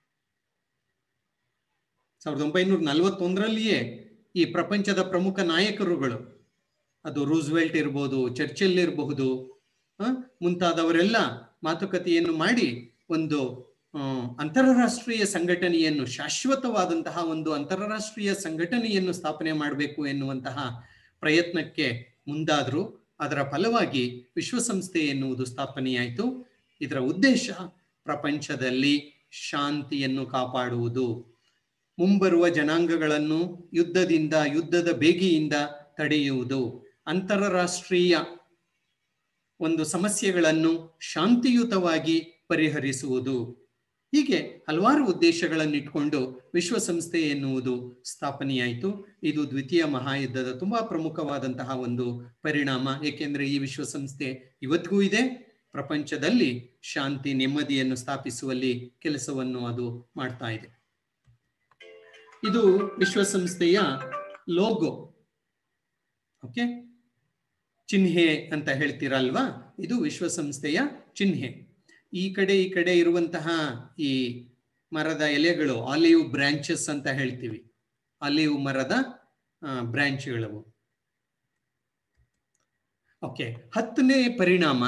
ಸಾವಿರದ ಒಂಬೈನೂರ ನಲವತ್ತೊಂದರಲ್ಲಿಯೇ ಈ ಪ್ರಪಂಚದ ಪ್ರಮುಖ ನಾಯಕರುಗಳು ಅದು ರೂಸ್ವೆಲ್ಟ್ ಇರ್ಬೋದು ಚರ್ಚಿಲ್ ಇರಬಹುದು ಆ, ಮುಂತಾದವರೆಲ್ಲ ಮಾತುಕತೆಯನ್ನು ಮಾಡಿ ಒಂದು ಆ, ಅಂತಾರಾಷ್ಟ್ರೀಯ ಸಂಘಟನೆಯನ್ನು ಶಾಶ್ವತವಾದಂತಹ ಒಂದು ಅಂತಾರಾಷ್ಟ್ರೀಯ ಸಂಘಟನೆಯನ್ನು ಸ್ಥಾಪನೆ ಮಾಡಬೇಕು ಎನ್ನುವಂತಹ ಪ್ರಯತ್ನಕ್ಕೆ ಮುಂದಾದ್ರು ಅದರ ಫಲವಾಗಿ ವಿಶ್ವಸಂಸ್ಥೆ ಎನ್ನುವುದು ಸ್ಥಾಪನೆಯಾಯಿತು ಇದರ ಉದ್ದೇಶ ಪ್ರಪಂಚದಲ್ಲಿ ಶಾಂತಿಯನ್ನು ಕಾಪಾಡುವುದು ಮುಂಬರುವ ಜನಾಂಗಗಳನ್ನು ಯುದ್ಧದಿಂದ ಯುದ್ಧದ ಬೇಗೆಯಿಂದ ತಡೆಯುವುದು ಅಂತಾರಾಷ್ಟ್ರೀಯ ಒಂದು ಸಮಸ್ಯೆಗಳನ್ನು ಶಾಂತಿಯುತವಾಗಿ ಪರಿಹರಿಸುವುದು ಹೀಗೆ ಹಲವಾರು ಉದ್ದೇಶಗಳನ್ನಿಟ್ಕೊಂಡು ವಿಶ್ವಸಂಸ್ಥೆ ಎನ್ನುವುದು ಸ್ಥಾಪನೆಯಾಯಿತು ಇದು ದ್ವಿತೀಯ ಮಹಾಯುದ್ಧದ ತುಂಬಾ ಪ್ರಮುಖವಾದಂತಹ ಒಂದು ಪರಿಣಾಮ ಏಕೆಂದರೆ ಈ ವಿಶ್ವಸಂಸ್ಥೆ ಇವತ್ತಿಗೂ ಇದೆ ಪ್ರಪಂಚದಲ್ಲಿ ಶಾಂತಿ ನೆಮ್ಮದಿಯನ್ನು ಸ್ಥಾಪಿಸುವಲ್ಲಿ ಕೆಲಸವನ್ನು ಅದು ಮಾಡ್ತಾ ಇದೆ ಇದು ವಿಶ್ವಸಂಸ್ಥೆಯ ಲೋಗೋ ಓಕೆ ಚಿಹ್ನೆ ಅಂತ ಹೇಳ್ತೀರಲ್ವಾ ಇದು ವಿಶ್ವಸಂಸ್ಥೆಯ ಚಿಹ್ನೆ ಈ ಕಡೆ ಈ ಕಡೆ ಇರುವಂತಹ ಈ ಮರದ ಎಲೆಗಳು ಆಲಿವ್ ಬ್ರಾಂಚಸ್ ಅಂತ ಹೇಳ್ತೀವಿ ಆಲಿವ್ ಮರದ ಬ್ರಾಂಚ್ಗಳವು ಓಕೆ ಹತ್ತನೇ ಪರಿಣಾಮ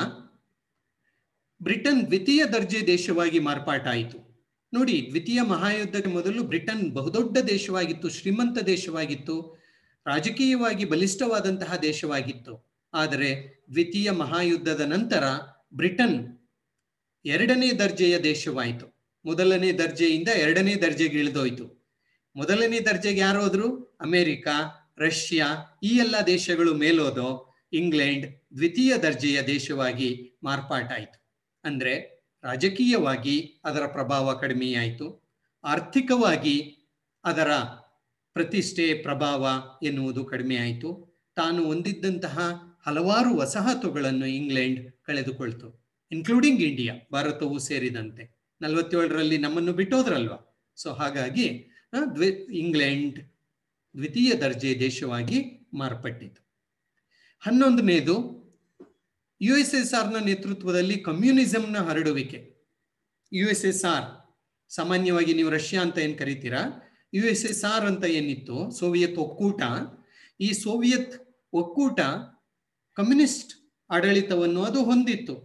ಬ್ರಿಟನ್ ದ್ವಿತೀಯ ದರ್ಜೆ ದೇಶವಾಗಿ ಮಾರ್ಪಾಟಾಯಿತು ನೋಡಿ ದ್ವಿತೀಯ ಮಹಾಯುದ್ಧಕ್ಕೆ ಮೊದಲು ಬ್ರಿಟನ್ ಬಹುದೊಡ್ಡ ದೇಶವಾಗಿತ್ತು ಶ್ರೀಮಂತ ದೇಶವಾಗಿತ್ತು ರಾಜಕೀಯವಾಗಿ ಬಲಿಷ್ಠವಾದಂತಹ ದೇಶವಾಗಿತ್ತು ಆದರೆ ದ್ವಿತೀಯ ಮಹಾಯುದ್ಧದ ನಂತರ ಬ್ರಿಟನ್ ಎರಡನೇ ದರ್ಜೆಯ ದೇಶವಾಯಿತು ಮೊದಲನೇ ದರ್ಜೆಯಿಂದ ಎರಡನೇ ದರ್ಜೆಗೆ ಇಳಿದೋಯ್ತು ಮೊದಲನೇ ದರ್ಜೆಗೆ ಯಾರು ಹೋದ್ರು ಅಮೆರಿಕ ರಷ್ಯಾ ಈ ಎಲ್ಲ ದೇಶಗಳು ಮೇಲೋದೋ ಇಂಗ್ಲೆಂಡ್ ದ್ವಿತೀಯ ದರ್ಜೆಯ ದೇಶವಾಗಿ ಮಾರ್ಪಾಟಾಯಿತು ಅಂದ್ರೆ ರಾಜಕೀಯವಾಗಿ ಅದರ ಪ್ರಭಾವ ಕಡಿಮೆಯಾಯಿತು ಆರ್ಥಿಕವಾಗಿ ಅದರ ಪ್ರತಿಷ್ಠೆ ಪ್ರಭಾವ ಎನ್ನುವುದು ಕಡಿಮೆಯಾಯಿತು ತಾನು ಹೊಂದಿದ್ದಂತಹ ಹಲವಾರು ವಸಾಹತುಗಳನ್ನು ಇಂಗ್ಲೆಂಡ್ ಕಳೆದುಕೊಳ್ತು ಇನ್ಕ್ಲೂಡಿಂಗ್ ಇಂಡಿಯಾ ಭಾರತವು ಸೇರಿದಂತೆ ನಲವತ್ತೇಳರಲ್ಲಿ ನಮ್ಮನ್ನು ಬಿಟ್ಟೋದ್ರಲ್ವಾ ಸೊ ಹಾಗಾಗಿ ಆ, ದ್ವಿ ಇಂಗ್ಲೆಂಡ್ ದ್ವಿತೀಯ ದರ್ಜೆ ದೇಶವಾಗಿ ಮಾರ್ಪಟ್ಟಿತು ಹನ್ನೊಂದನೇದು ಯು ಎಸ್ ಎಸ್ ಆರ್ನ ನೇತೃತ್ವದಲ್ಲಿ ಕಮ್ಯುನಿಸಂನ ಹರಡುವಿಕೆ ಯು ಎಸ್ ಎಸ್ ಆರ್ ಸಾಮಾನ್ಯವಾಗಿ ನೀವು ರಷ್ಯಾ ಅಂತ ಏನ್ ಕರಿತೀರಾ ಯು ಎಸ್ ಎಸ್ ಆರ್ ಅಂತ ಏನಿತ್ತು ಸೋವಿಯತ್ ಒಕ್ಕೂಟ ಈ ಸೋವಿಯತ್ ಒಕ್ಕೂಟ ಕಮ್ಯುನಿಸ್ಟ್ ಆಡಳಿತವನ್ನು ಅದು ಹೊಂದಿತ್ತು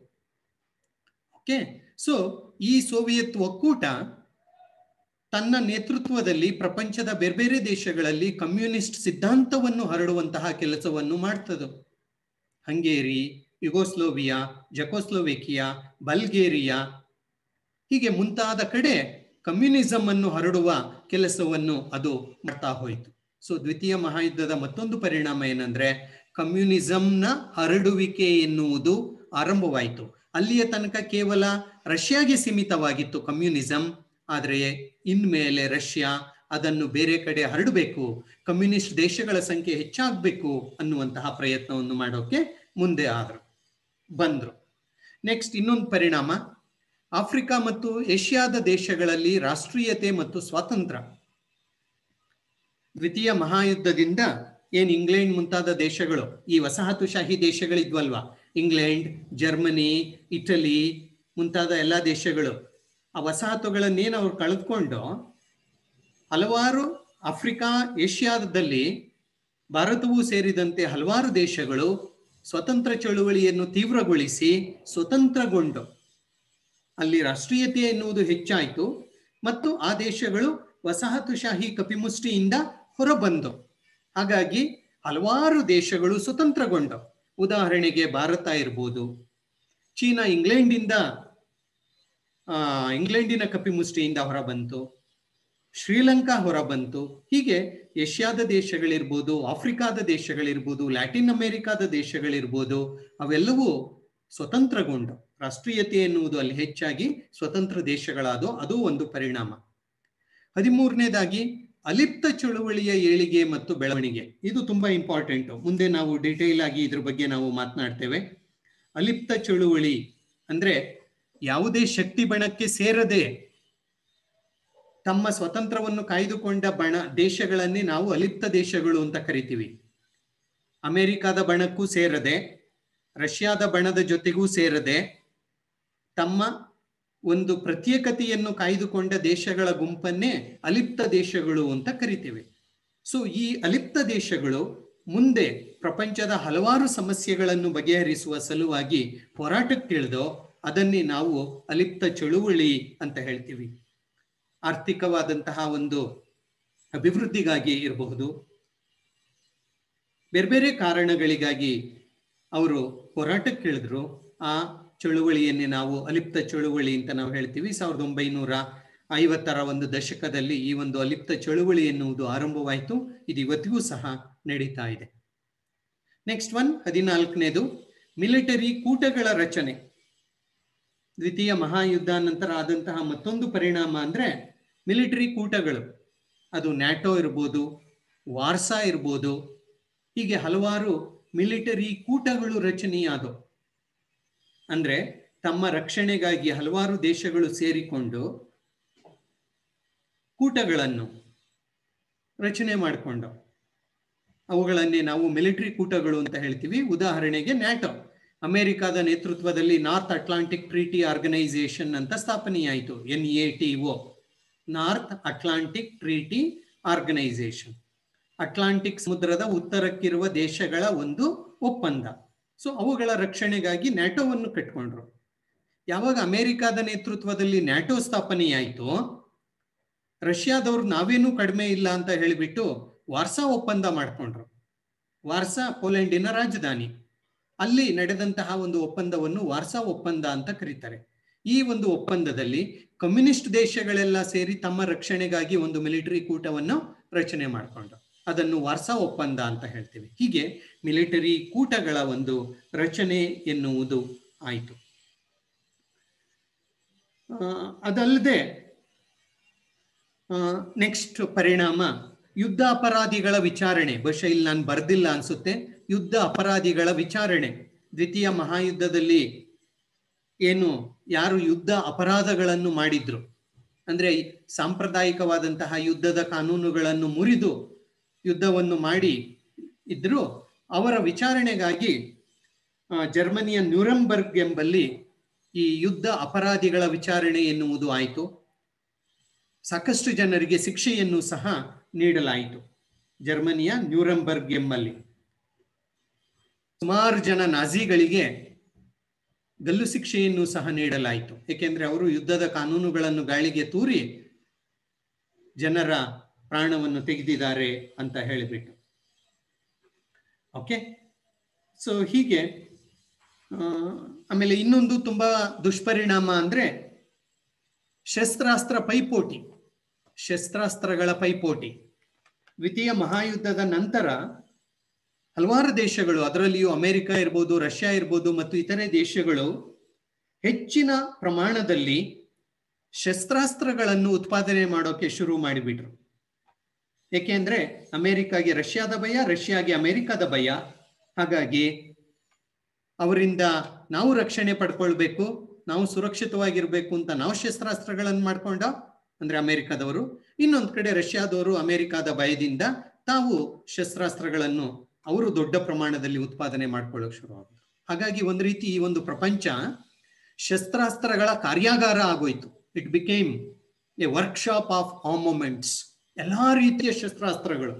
ಓಕೆ ಸೊ ಈ ಸೋವಿಯತ್ ಒಕ್ಕೂಟ ತನ್ನ ನೇತೃತ್ವದಲ್ಲಿ ಪ್ರಪಂಚದ ಬೇರೆ ಬೇರೆ ದೇಶಗಳಲ್ಲಿ ಕಮ್ಯುನಿಸ್ಟ್ ಸಿದ್ಧಾಂತವನ್ನು ಹರಡುವಂತಹ ಕೆಲಸವನ್ನು ಮಾಡ್ತದೆ ಹಂಗೇರಿ ಯುಗೋಸ್ಲೋವಿಯಾ ಜಕೋಸ್ಲೋವೇಕಿಯಾ ಬಲ್ಗೇರಿಯಾ ಹೀಗೆ ಮುಂತಾದ ಕಡೆ ಕಮ್ಯುನಿಸಂ ಅನ್ನು ಹರಡುವ ಕೆಲಸವನ್ನು ಅದು ಮಾಡ್ತಾ ಹೋಯಿತು ಸೊ ದ್ವಿತೀಯ ಮಹಾಯುದ್ಧದ ಮತ್ತೊಂದು ಪರಿಣಾಮ ಏನಂದ್ರೆ ಕಮ್ಯುನಿಸಂನ ಹರಡುವಿಕೆ ಎನ್ನುವುದು ಆರಂಭವಾಯಿತು ಅಲ್ಲಿಯ ತನಕ ಕೇವಲ ರಷ್ಯಾಗೆ ಸೀಮಿತವಾಗಿತ್ತು ಕಮ್ಯುನಿಸಂ ಆದರೆ ಇನ್ಮೇಲೆ ರಷ್ಯಾ ಅದನ್ನು ಬೇರೆ ಕಡೆ ಹರಡಬೇಕು ಕಮ್ಯುನಿಸ್ಟ್ ದೇಶಗಳ ಸಂಖ್ಯೆ ಹೆಚ್ಚಾಗಬೇಕು ಅನ್ನುವಂತಹ ಪ್ರಯತ್ನವನ್ನು ಮಾಡೋಕೆ ಮುಂದೆ ಆದರು ಬಂದ್ರು ನೆಕ್ಸ್ಟ್ ಇನ್ನೊಂದು ಪರಿಣಾಮ ಆಫ್ರಿಕಾ ಮತ್ತು ಏಷ್ಯಾದ ದೇಶಗಳಲ್ಲಿ ರಾಷ್ಟ್ರೀಯತೆ ಮತ್ತು ಸ್ವಾತಂತ್ರ್ಯ ದ್ವಿತೀಯ ಮಹಾಯುದ್ಧದಿಂದ ಏನ್ ಇಂಗ್ಲೆಂಡ್ ಮುಂತಾದ ದೇಶಗಳು ಈ ವಸಾಹತುಶಾಹಿ ದೇಶಗಳಿದ್ವಲ್ವಾ ಇಂಗ್ಲೆಂಡ್ ಜರ್ಮನಿ ಇಟಲಿ ಮುಂತಾದ ಎಲ್ಲ ದೇಶಗಳು ಆ ವಸಾಹತುಗಳನ್ನೇನು ಅವ್ರು ಕಳೆದುಕೊಂಡು ಹಲವಾರು ಆಫ್ರಿಕಾ ಏಷ್ಯಾದಲ್ಲಿ ಭಾರತವೂ ಸೇರಿದಂತೆ ಹಲವಾರು ದೇಶಗಳು ಸ್ವತಂತ್ರ ಚಳುವಳಿಯನ್ನು ತೀವ್ರಗೊಳಿಸಿ ಸ್ವತಂತ್ರಗೊಂಡು ಅಲ್ಲಿ ರಾಷ್ಟ್ರೀಯತೆ ಎನ್ನುವುದು ಹೆಚ್ಚಾಯಿತು ಮತ್ತು ಆ ದೇಶಗಳು ವಸಾಹತುಶಾಹಿ ಕಪಿಮುಷ್ಟಿಯಿಂದ ಹೊರಬಂದು ಹಾಗಾಗಿ ಹಲವಾರು ದೇಶಗಳು ಸ್ವತಂತ್ರಗೊಂಡವು ಉದಾಹರಣೆಗೆ ಭಾರತ ಇರ್ಬೋದು ಚೀನಾ ಇಂಗ್ಲೆಂಡಿಂದ ಆ ಇಂಗ್ಲೆಂಡಿನ ಕಪಿಮುಷ್ಟಿಯಿಂದ ಹೊರಬಂತು ಶ್ರೀಲಂಕಾ ಹೊರಬಂತು ಹೀಗೆ ಏಷ್ಯಾದ ದೇಶಗಳಿರ್ಬೋದು ಆಫ್ರಿಕಾದ ದೇಶಗಳಿರ್ಬೋದು ಲ್ಯಾಟಿನ್ ಅಮೆರಿಕಾದ ದೇಶಗಳಿರ್ಬೋದು ಅವೆಲ್ಲವೂ ಸ್ವತಂತ್ರಗೊಂಡು ರಾಷ್ಟ್ರೀಯತೆ ಎನ್ನುವುದು ಅಲ್ಲಿ ಹೆಚ್ಚಾಗಿ ಸ್ವತಂತ್ರ ದೇಶಗಳಾದವು ಅದು ಒಂದು ಪರಿಣಾಮ ಹದಿಮೂರನೇದಾಗಿ ಅಲಿಪ್ತ ಚಳುವಳಿಯ ಏಳಿಗೆ ಮತ್ತು ಬೆಳವಣಿಗೆ ಇದು ತುಂಬಾ ಇಂಪಾರ್ಟೆಂಟ್ ಮುಂದೆ ನಾವು ಡಿಟೇಲ್ ಆಗಿ ಇದ್ರ ಬಗ್ಗೆ ನಾವು ಮಾತನಾಡ್ತೇವೆ ಅಲಿಪ್ತ ಚಳುವಳಿ ಅಂದ್ರೆ ಯಾವುದೇ ಶಕ್ತಿ ಬಣಕ್ಕೆ ಸೇರದೆ ತಮ್ಮ ಸ್ವತಂತ್ರವನ್ನು ಕಾಯ್ದುಕೊಂಡ ಬಣ ದೇಶಗಳನ್ನೇ ನಾವು ಅಲಿಪ್ತ ದೇಶಗಳು ಅಂತ ಕರಿತೀವಿ ಅಮೆರಿಕದ ಬಣಕ್ಕೂ ಸೇರದೆ ರಷ್ಯಾದ ಬಣದ ಜೊತೆಗೂ ಸೇರದೆ ತಮ್ಮ ಒಂದು ಪ್ರತ್ಯೇಕತೆಯನ್ನು ಕಾಯ್ದುಕೊಂಡ ದೇಶಗಳ ಗುಂಪನ್ನೇ ಅಲಿಪ್ತ ದೇಶಗಳು ಅಂತ ಕರಿತೇವೆ ಸೊ ಈ ಅಲಿಪ್ತ ದೇಶಗಳು ಮುಂದೆ ಪ್ರಪಂಚದ ಹಲವಾರು ಸಮಸ್ಯೆಗಳನ್ನು ಬಗೆಹರಿಸುವ ಸಲುವಾಗಿ ಹೋರಾಟಕ್ಕಿಳಿದೋ ಅದನ್ನೇ ನಾವು ಅಲಿಪ್ತ ಚಳುವಳಿ ಅಂತ ಹೇಳ್ತೀವಿ ಆರ್ಥಿಕವಾದಂತಹ ಒಂದು ಅಭಿವೃದ್ಧಿಗಾಗಿ ಇರಬಹುದು ಬೇರೆ ಬೇರೆ ಕಾರಣಗಳಿಗಾಗಿ ಅವರು ಹೋರಾಟಕ್ಕಿಳಿದ್ರು ಆ ಚಳುವಳಿಯನ್ನೇ ನಾವು ಅಲಿಪ್ತ ಚಳುವಳಿ ಅಂತ ನಾವು ಹೇಳ್ತೀವಿ ಸಾವಿರದ ಒಂಬೈನೂರ ಐವತ್ತರ ಒಂದು ದಶಕದಲ್ಲಿ ಈ ಒಂದು ಅಲಿಪ್ತ ಚಳುವಳಿ ಎನ್ನುವುದು ಆರಂಭವಾಯಿತು ಇದು ಇವತ್ತಿಗೂ ಸಹ ನಡೀತಾ ಇದೆ ನೆಕ್ಸ್ಟ್ ಒನ್ ಹದಿನಾಲ್ಕನೇದು ಮಿಲಿಟರಿ ಕೂಟಗಳ ರಚನೆ ದ್ವಿತೀಯ ಮಹಾಯುದ್ಧ ನಂತರ ಆದಂತಹ ಮತ್ತೊಂದು ಪರಿಣಾಮ ಅಂದ್ರೆ ಮಿಲಿಟರಿ ಕೂಟಗಳು ಅದು ನ್ಯಾಟೋ ಇರ್ಬೋದು ವಾರ್ಸಾ ಇರ್ಬೋದು ಹೀಗೆ ಹಲವಾರು ಮಿಲಿಟರಿ ಕೂಟಗಳು ರಚನೆಯಾದವು ಅಂದ್ರೆ ತಮ್ಮ ರಕ್ಷಣೆಗಾಗಿ ಹಲವಾರು ದೇಶಗಳು ಸೇರಿಕೊಂಡು ಕೂಟಗಳನ್ನು ರಚನೆ ಮಾಡಿಕೊಂಡು ಅವುಗಳನ್ನೇ ನಾವು ಮಿಲಿಟರಿ ಕೂಟಗಳು ಅಂತ ಹೇಳ್ತೀವಿ ಉದಾಹರಣೆಗೆ ನ್ಯಾಟೋ ಅಮೆರಿಕದ ನೇತೃತ್ವದಲ್ಲಿ ನಾರ್ತ್ ಅಟ್ಲಾಂಟಿಕ್ ಟ್ರೀಟಿ ಆರ್ಗನೈಸೇಷನ್ ಅಂತ ಸ್ಥಾಪನೆಯಾಯಿತು N A T O North Atlantic treaty organisation Atlantic ಸಮುದ್ರದ ಉತ್ತರಕ್ಕಿರುವ ದೇಶಗಳ ಒಂದು ಒಪ್ಪಂದ ಸೊ ಅವುಗಳ ರಕ್ಷಣೆಗಾಗಿ ನ್ಯಾಟೋವನ್ನು ಕಟ್ಕೊಂಡ್ರು ಯಾವಾಗ ಅಮೆರಿಕದ ನೇತೃತ್ವದಲ್ಲಿ ನ್ಯಾಟೋ ಸ್ಥಾಪನೆಯಾಯಿತು ರಷ್ಯಾದವ್ರು ನಾವೇನೂ ಕಡಿಮೆ ಇಲ್ಲ ಅಂತ ಹೇಳಿಬಿಟ್ಟು ವಾರ್ಸಾ ಒಪ್ಪಂದ ಮಾಡ್ಕೊಂಡ್ರು ವಾರ್ಸಾ ಪೋಲೆಂಡಿನ ರಾಜಧಾನಿ ಅಲ್ಲಿ ನಡೆದಂತಹ ಒಂದು ಒಪ್ಪಂದವನ್ನು ವಾರ್ಸಾ ಒಪ್ಪಂದ ಅಂತ ಕರೀತಾರೆ ಈ ಒಂದು ಒಪ್ಪಂದದಲ್ಲಿ ಕಮ್ಯುನಿಸ್ಟ್ ದೇಶಗಳೆಲ್ಲ ಸೇರಿ ತಮ್ಮ ರಕ್ಷಣೆಗಾಗಿ ಒಂದು ಮಿಲಿಟರಿ ಕೂಟವನ್ನು ರಚನೆ ಮಾಡಿಕೊಂಡ್ರು ಅದನ್ನು ವಾರ್ಸಾ ಒಪ್ಪಂದ ಅಂತ ಹೇಳ್ತೀವಿ ಹೀಗೆ ಮಿಲಿಟರಿ ಕೂಟಗಳ ಒಂದು ರಚನೆ ಎನ್ನುವುದು ಆಯಿತು ಅದಲ್ಲದೆ ನೆಕ್ಸ್ಟ್ ಪರಿಣಾಮ ಯುದ್ಧ ಅಪರಾಧಿಗಳ ವಿಚಾರಣೆ ಬಹುಶಃ ಇಲ್ಲಿ ನಾನು ಬರ್ದಿಲ್ಲ ಅನ್ಸುತ್ತೆ ಯುದ್ಧ ಅಪರಾಧಿಗಳ ವಿಚಾರಣೆ ದ್ವಿತೀಯ ಮಹಾಯುದ್ಧದಲ್ಲಿ ಏನು ಯಾರು ಯುದ್ಧ ಅಪರಾಧಗಳನ್ನು ಮಾಡಿದ್ರು ಅಂದ್ರೆ ಸಾಂಪ್ರದಾಯಿಕವಾದಂತಹ ಯುದ್ಧದ ಕಾನೂನುಗಳನ್ನು ಮುರಿದು ಯುದ್ಧವನ್ನು ಮಾಡಿ ಇದ್ರು ಅವರ ವಿಚಾರಣೆಗಾಗಿ ಜರ್ಮನಿಯ ನ್ಯೂರಂಬರ್ಗ್ ಎಂಬಲ್ಲಿ ಈ ಯುದ್ಧ ಅಪರಾಧಿಗಳ ವಿಚಾರಣೆ ಎನ್ನುವುದು ಆಯಿತು ಸಾಕಷ್ಟು ಜನರಿಗೆ ಶಿಕ್ಷೆಯನ್ನು ಸಹ ನೀಡಲಾಯಿತು ಜರ್ಮನಿಯ ನ್ಯೂರಂಬರ್ಗ್ ಎಂಬಲ್ಲಿ ಸುಮಾರು ಜನ ನಾಜಿಗಳಿಗೆ ಗಲ್ಲು ಶಿಕ್ಷೆಯನ್ನು ಸಹ ನೀಡಲಾಯಿತು ಏಕೆಂದ್ರೆ ಅವರು ಯುದ್ಧದ ಕಾನೂನುಗಳನ್ನು ಗಾಳಿಗೆ ತೂರಿ ಜನರ ಪ್ರಾಣವನ್ನು ತೆಗೆದಿದ್ದಾರೆ ಅಂತ ಹೇಳಿಬಿಟ್ಟು ಓಕೆ ಸೊ ಹೀಗೆ ಆಮೇಲೆ ಇನ್ನೊಂದು ತುಂಬಾ ದುಷ್ಪರಿಣಾಮ ಅಂದ್ರೆ ಶಸ್ತ್ರಾಸ್ತ್ರ ಪೈಪೋಟಿ ಶಸ್ತ್ರಾಸ್ತ್ರಗಳ ಪೈಪೋಟಿ ದ್ವಿತೀಯ ಮಹಾಯುದ್ಧದ ನಂತರ ಹಲವಾರು ದೇಶಗಳು ಅದರಲ್ಲಿಯೂ ಅಮೆರಿಕ ಇರ್ಬೋದು ರಷ್ಯಾ ಇರ್ಬೋದು ಮತ್ತು ಇತರೆ ದೇಶಗಳು ಹೆಚ್ಚಿನ ಪ್ರಮಾಣದಲ್ಲಿ ಶಸ್ತ್ರಾಸ್ತ್ರಗಳನ್ನು ಉತ್ಪಾದನೆ ಮಾಡೋಕೆ ಶುರು ಮಾಡಿಬಿಟ್ರು ಏಕೆಂದ್ರೆ ಅಮೆರಿಕಾಗೆ ರಷ್ಯಾದ ಭಯ ರಷ್ಯಾಗೆ ಅಮೆರಿಕದ ಭಯ ಹಾಗಾಗಿ ಅವರಿಂದ ನಾವು ರಕ್ಷಣೆ ಪಡ್ಕೊಳ್ಬೇಕು ನಾವು ಸುರಕ್ಷಿತವಾಗಿರ್ಬೇಕು ಅಂತ ನಾವು ಶಸ್ತ್ರಾಸ್ತ್ರಗಳನ್ನು ಮಾಡ್ಕೊಂಡ ಅಂದ್ರೆ ಅಮೆರಿಕದವರು ಇನ್ನೊಂದು ಕಡೆ ರಷ್ಯಾದವರು ಅಮೆರಿಕದ ಭಯದಿಂದ ತಾವು ಶಸ್ತ್ರಾಸ್ತ್ರಗಳನ್ನು ಅವರು ದೊಡ್ಡ ಪ್ರಮಾಣದಲ್ಲಿ ಉತ್ಪಾದನೆ ಮಾಡ್ಕೊಳ್ಳೋಕೆ ಶುರು ಆಗುತ್ತೆ ಹಾಗಾಗಿ ಒಂದು ರೀತಿ ಈ ಒಂದು ಪ್ರಪಂಚ ಶಸ್ತ್ರಾಸ್ತ್ರಗಳ ಕಾರ್ಯಾಗಾರ ಆಗೋಯ್ತು it became a workshop of armaments ಎಲ್ಲಾ ರೀತಿಯ ಶಸ್ತ್ರಾಸ್ತ್ರಗಳು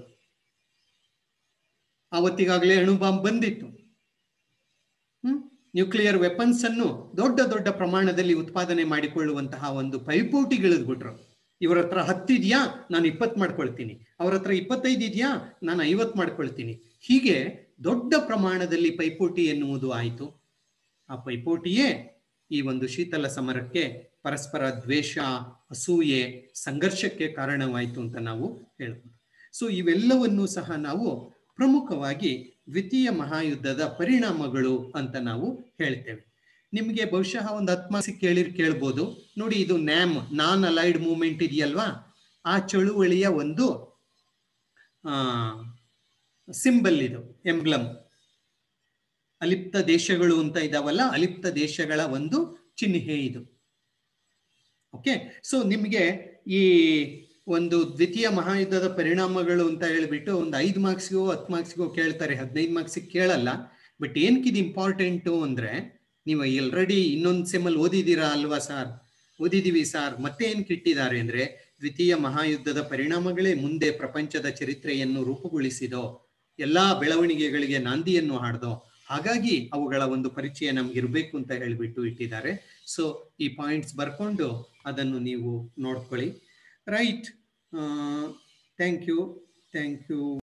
ಆವತ್ತಿಗಾಗಲೇ ಅಣು ಬಾಂಬ್ ಬಂದಿತ್ತು ಹ್ಮ್ ನ್ಯೂಕ್ಲಿಯರ್ ವೆಪನ್ಸ್ ಅನ್ನು ದೊಡ್ಡ ದೊಡ್ಡ ಪ್ರಮಾಣದಲ್ಲಿ ಉತ್ಪಾದನೆ ಮಾಡಿಕೊಳ್ಳುವಂತಹ ಒಂದು ಪೈಪೋಟಿಗಿಳಿದ್ಬಿಟ್ರು ಇವ್ರ ಹತ್ರ ಹತ್ತಿದ್ಯಾ ನಾನು ಇಪ್ಪತ್ತು ಮಾಡ್ಕೊಳ್ತೀನಿ ಅವ್ರ ಹತ್ರ ಇಪ್ಪತ್ತೈದು ಇದೆಯಾ ನಾನು ಐವತ್ತು ಮಾಡ್ಕೊಳ್ತೀನಿ ಹೀಗೆ ದೊಡ್ಡ ಪ್ರಮಾಣದಲ್ಲಿ ಪೈಪೋಟಿ ಎನ್ನುವುದು ಆಯಿತು ಆ ಪೈಪೋಟಿಯೇ ಈ ಒಂದು ಶೀತಲ ಸಮರಕ್ಕೆ ಪರಸ್ಪರ ದ್ವೇಷ ಅಸೂಯೆ ಸಂಘರ್ಷಕ್ಕೆ ಕಾರಣವಾಯಿತು ಅಂತ ನಾವು ಹೇಳ್ಬೋದು ಸೊ ಇವೆಲ್ಲವನ್ನೂ ಸಹ ನಾವು ಪ್ರಮುಖವಾಗಿ ದ್ವಿತೀಯ ಮಹಾಯುದ್ಧದ ಪರಿಣಾಮಗಳು ಅಂತ ನಾವು ಹೇಳ್ತೇವೆ ನಿಮಗೆ ಬಹುಶಃ ಒಂದು ಹತ್ತು ಮಾಸಿ ಕೇಳಿರ್ ಕೇಳ್ಬೋದು ನೋಡಿ ಇದು ನ್ಯಾಮ್ ನಾನ್ ಅಲೈಡ್ ಮೂವ್ಮೆಂಟ್ ಇದೆಯಲ್ವಾ ಆ ಚಳುವಳಿಯ ಒಂದು ಆ ಸಿಂಬಲ್ ಇದು ಎಂಬ್ಲಮ್ ಅಲಿಪ್ತ ದೇಶಗಳು ಅಂತ ಇದಾವಲ್ಲ ಅಲಿಪ್ತ ದೇಶಗಳ ಒಂದು ಚಿಹ್ನೆ ಇದು ಓಕೆ ಸೊ ನಿಮಗೆ ಈ ಒಂದು ದ್ವಿತೀಯ ಮಹಾಯುದ್ಧದ ಪರಿಣಾಮಗಳು ಅಂತ ಹೇಳ್ಬಿಟ್ಟು ಒಂದು ಐದು ಮಾರ್ಕ್ಸ್ಗೋ ಹತ್ತು ಮಾರ್ಕ್ಸ್ಗೋ ಕೇಳ್ತಾರೆ ಹದಿನೈದು ಮಾರ್ಕ್ಸಿಗೆ ಕೇಳಲ್ಲ ಬಟ್ ಏನಕ್ಕಿದು ಇಂಪಾರ್ಟೆಂಟು ಅಂದ್ರೆ ನೀವು ಆಲ್ರೆಡಿ ಇನ್ನೊಂದು ಸೆಮಲ್ಲಿ ಓದಿದ್ದೀರಾ ಅಲ್ವಾ ಸರ್ ಓದಿದೀವಿ ಸರ್ ಮತ್ತೆ ಏನ್ ಕಿಟ್ಟಿದ್ದಾರೆ ಅಂದ್ರೆ ದ್ವಿತೀಯ ಮಹಾಯುದ್ಧದ ಪರಿಣಾಮಗಳೇ ಮುಂದೆ ಪ್ರಪಂಚದ ಚರಿತ್ರೆಯನ್ನು ರೂಪುಗೊಳಿಸಿದೋ ಎಲ್ಲಾ ಬೆಳವಣಿಗೆಗಳಿಗೆ ನಾಂದಿಯನ್ನು ಹಾಡ್ದೋ ಹಾಗಾಗಿ ಅವುಗಳ ಒಂದು ಪರಿಚಯ ನಮ್ಗೆ ಇರಬೇಕು ಅಂತ ಹೇಳಿಬಿಟ್ಟು ಇಟ್ಟಿದ್ದಾರೆ ಸೊ ಈ ಪಾಯಿಂಟ್ಸ್ ಬರ್ಕೊಂಡು ಅದನ್ನು ನೀವು ನೋಡ್ಕೊಳ್ಳಿ right thank you thank you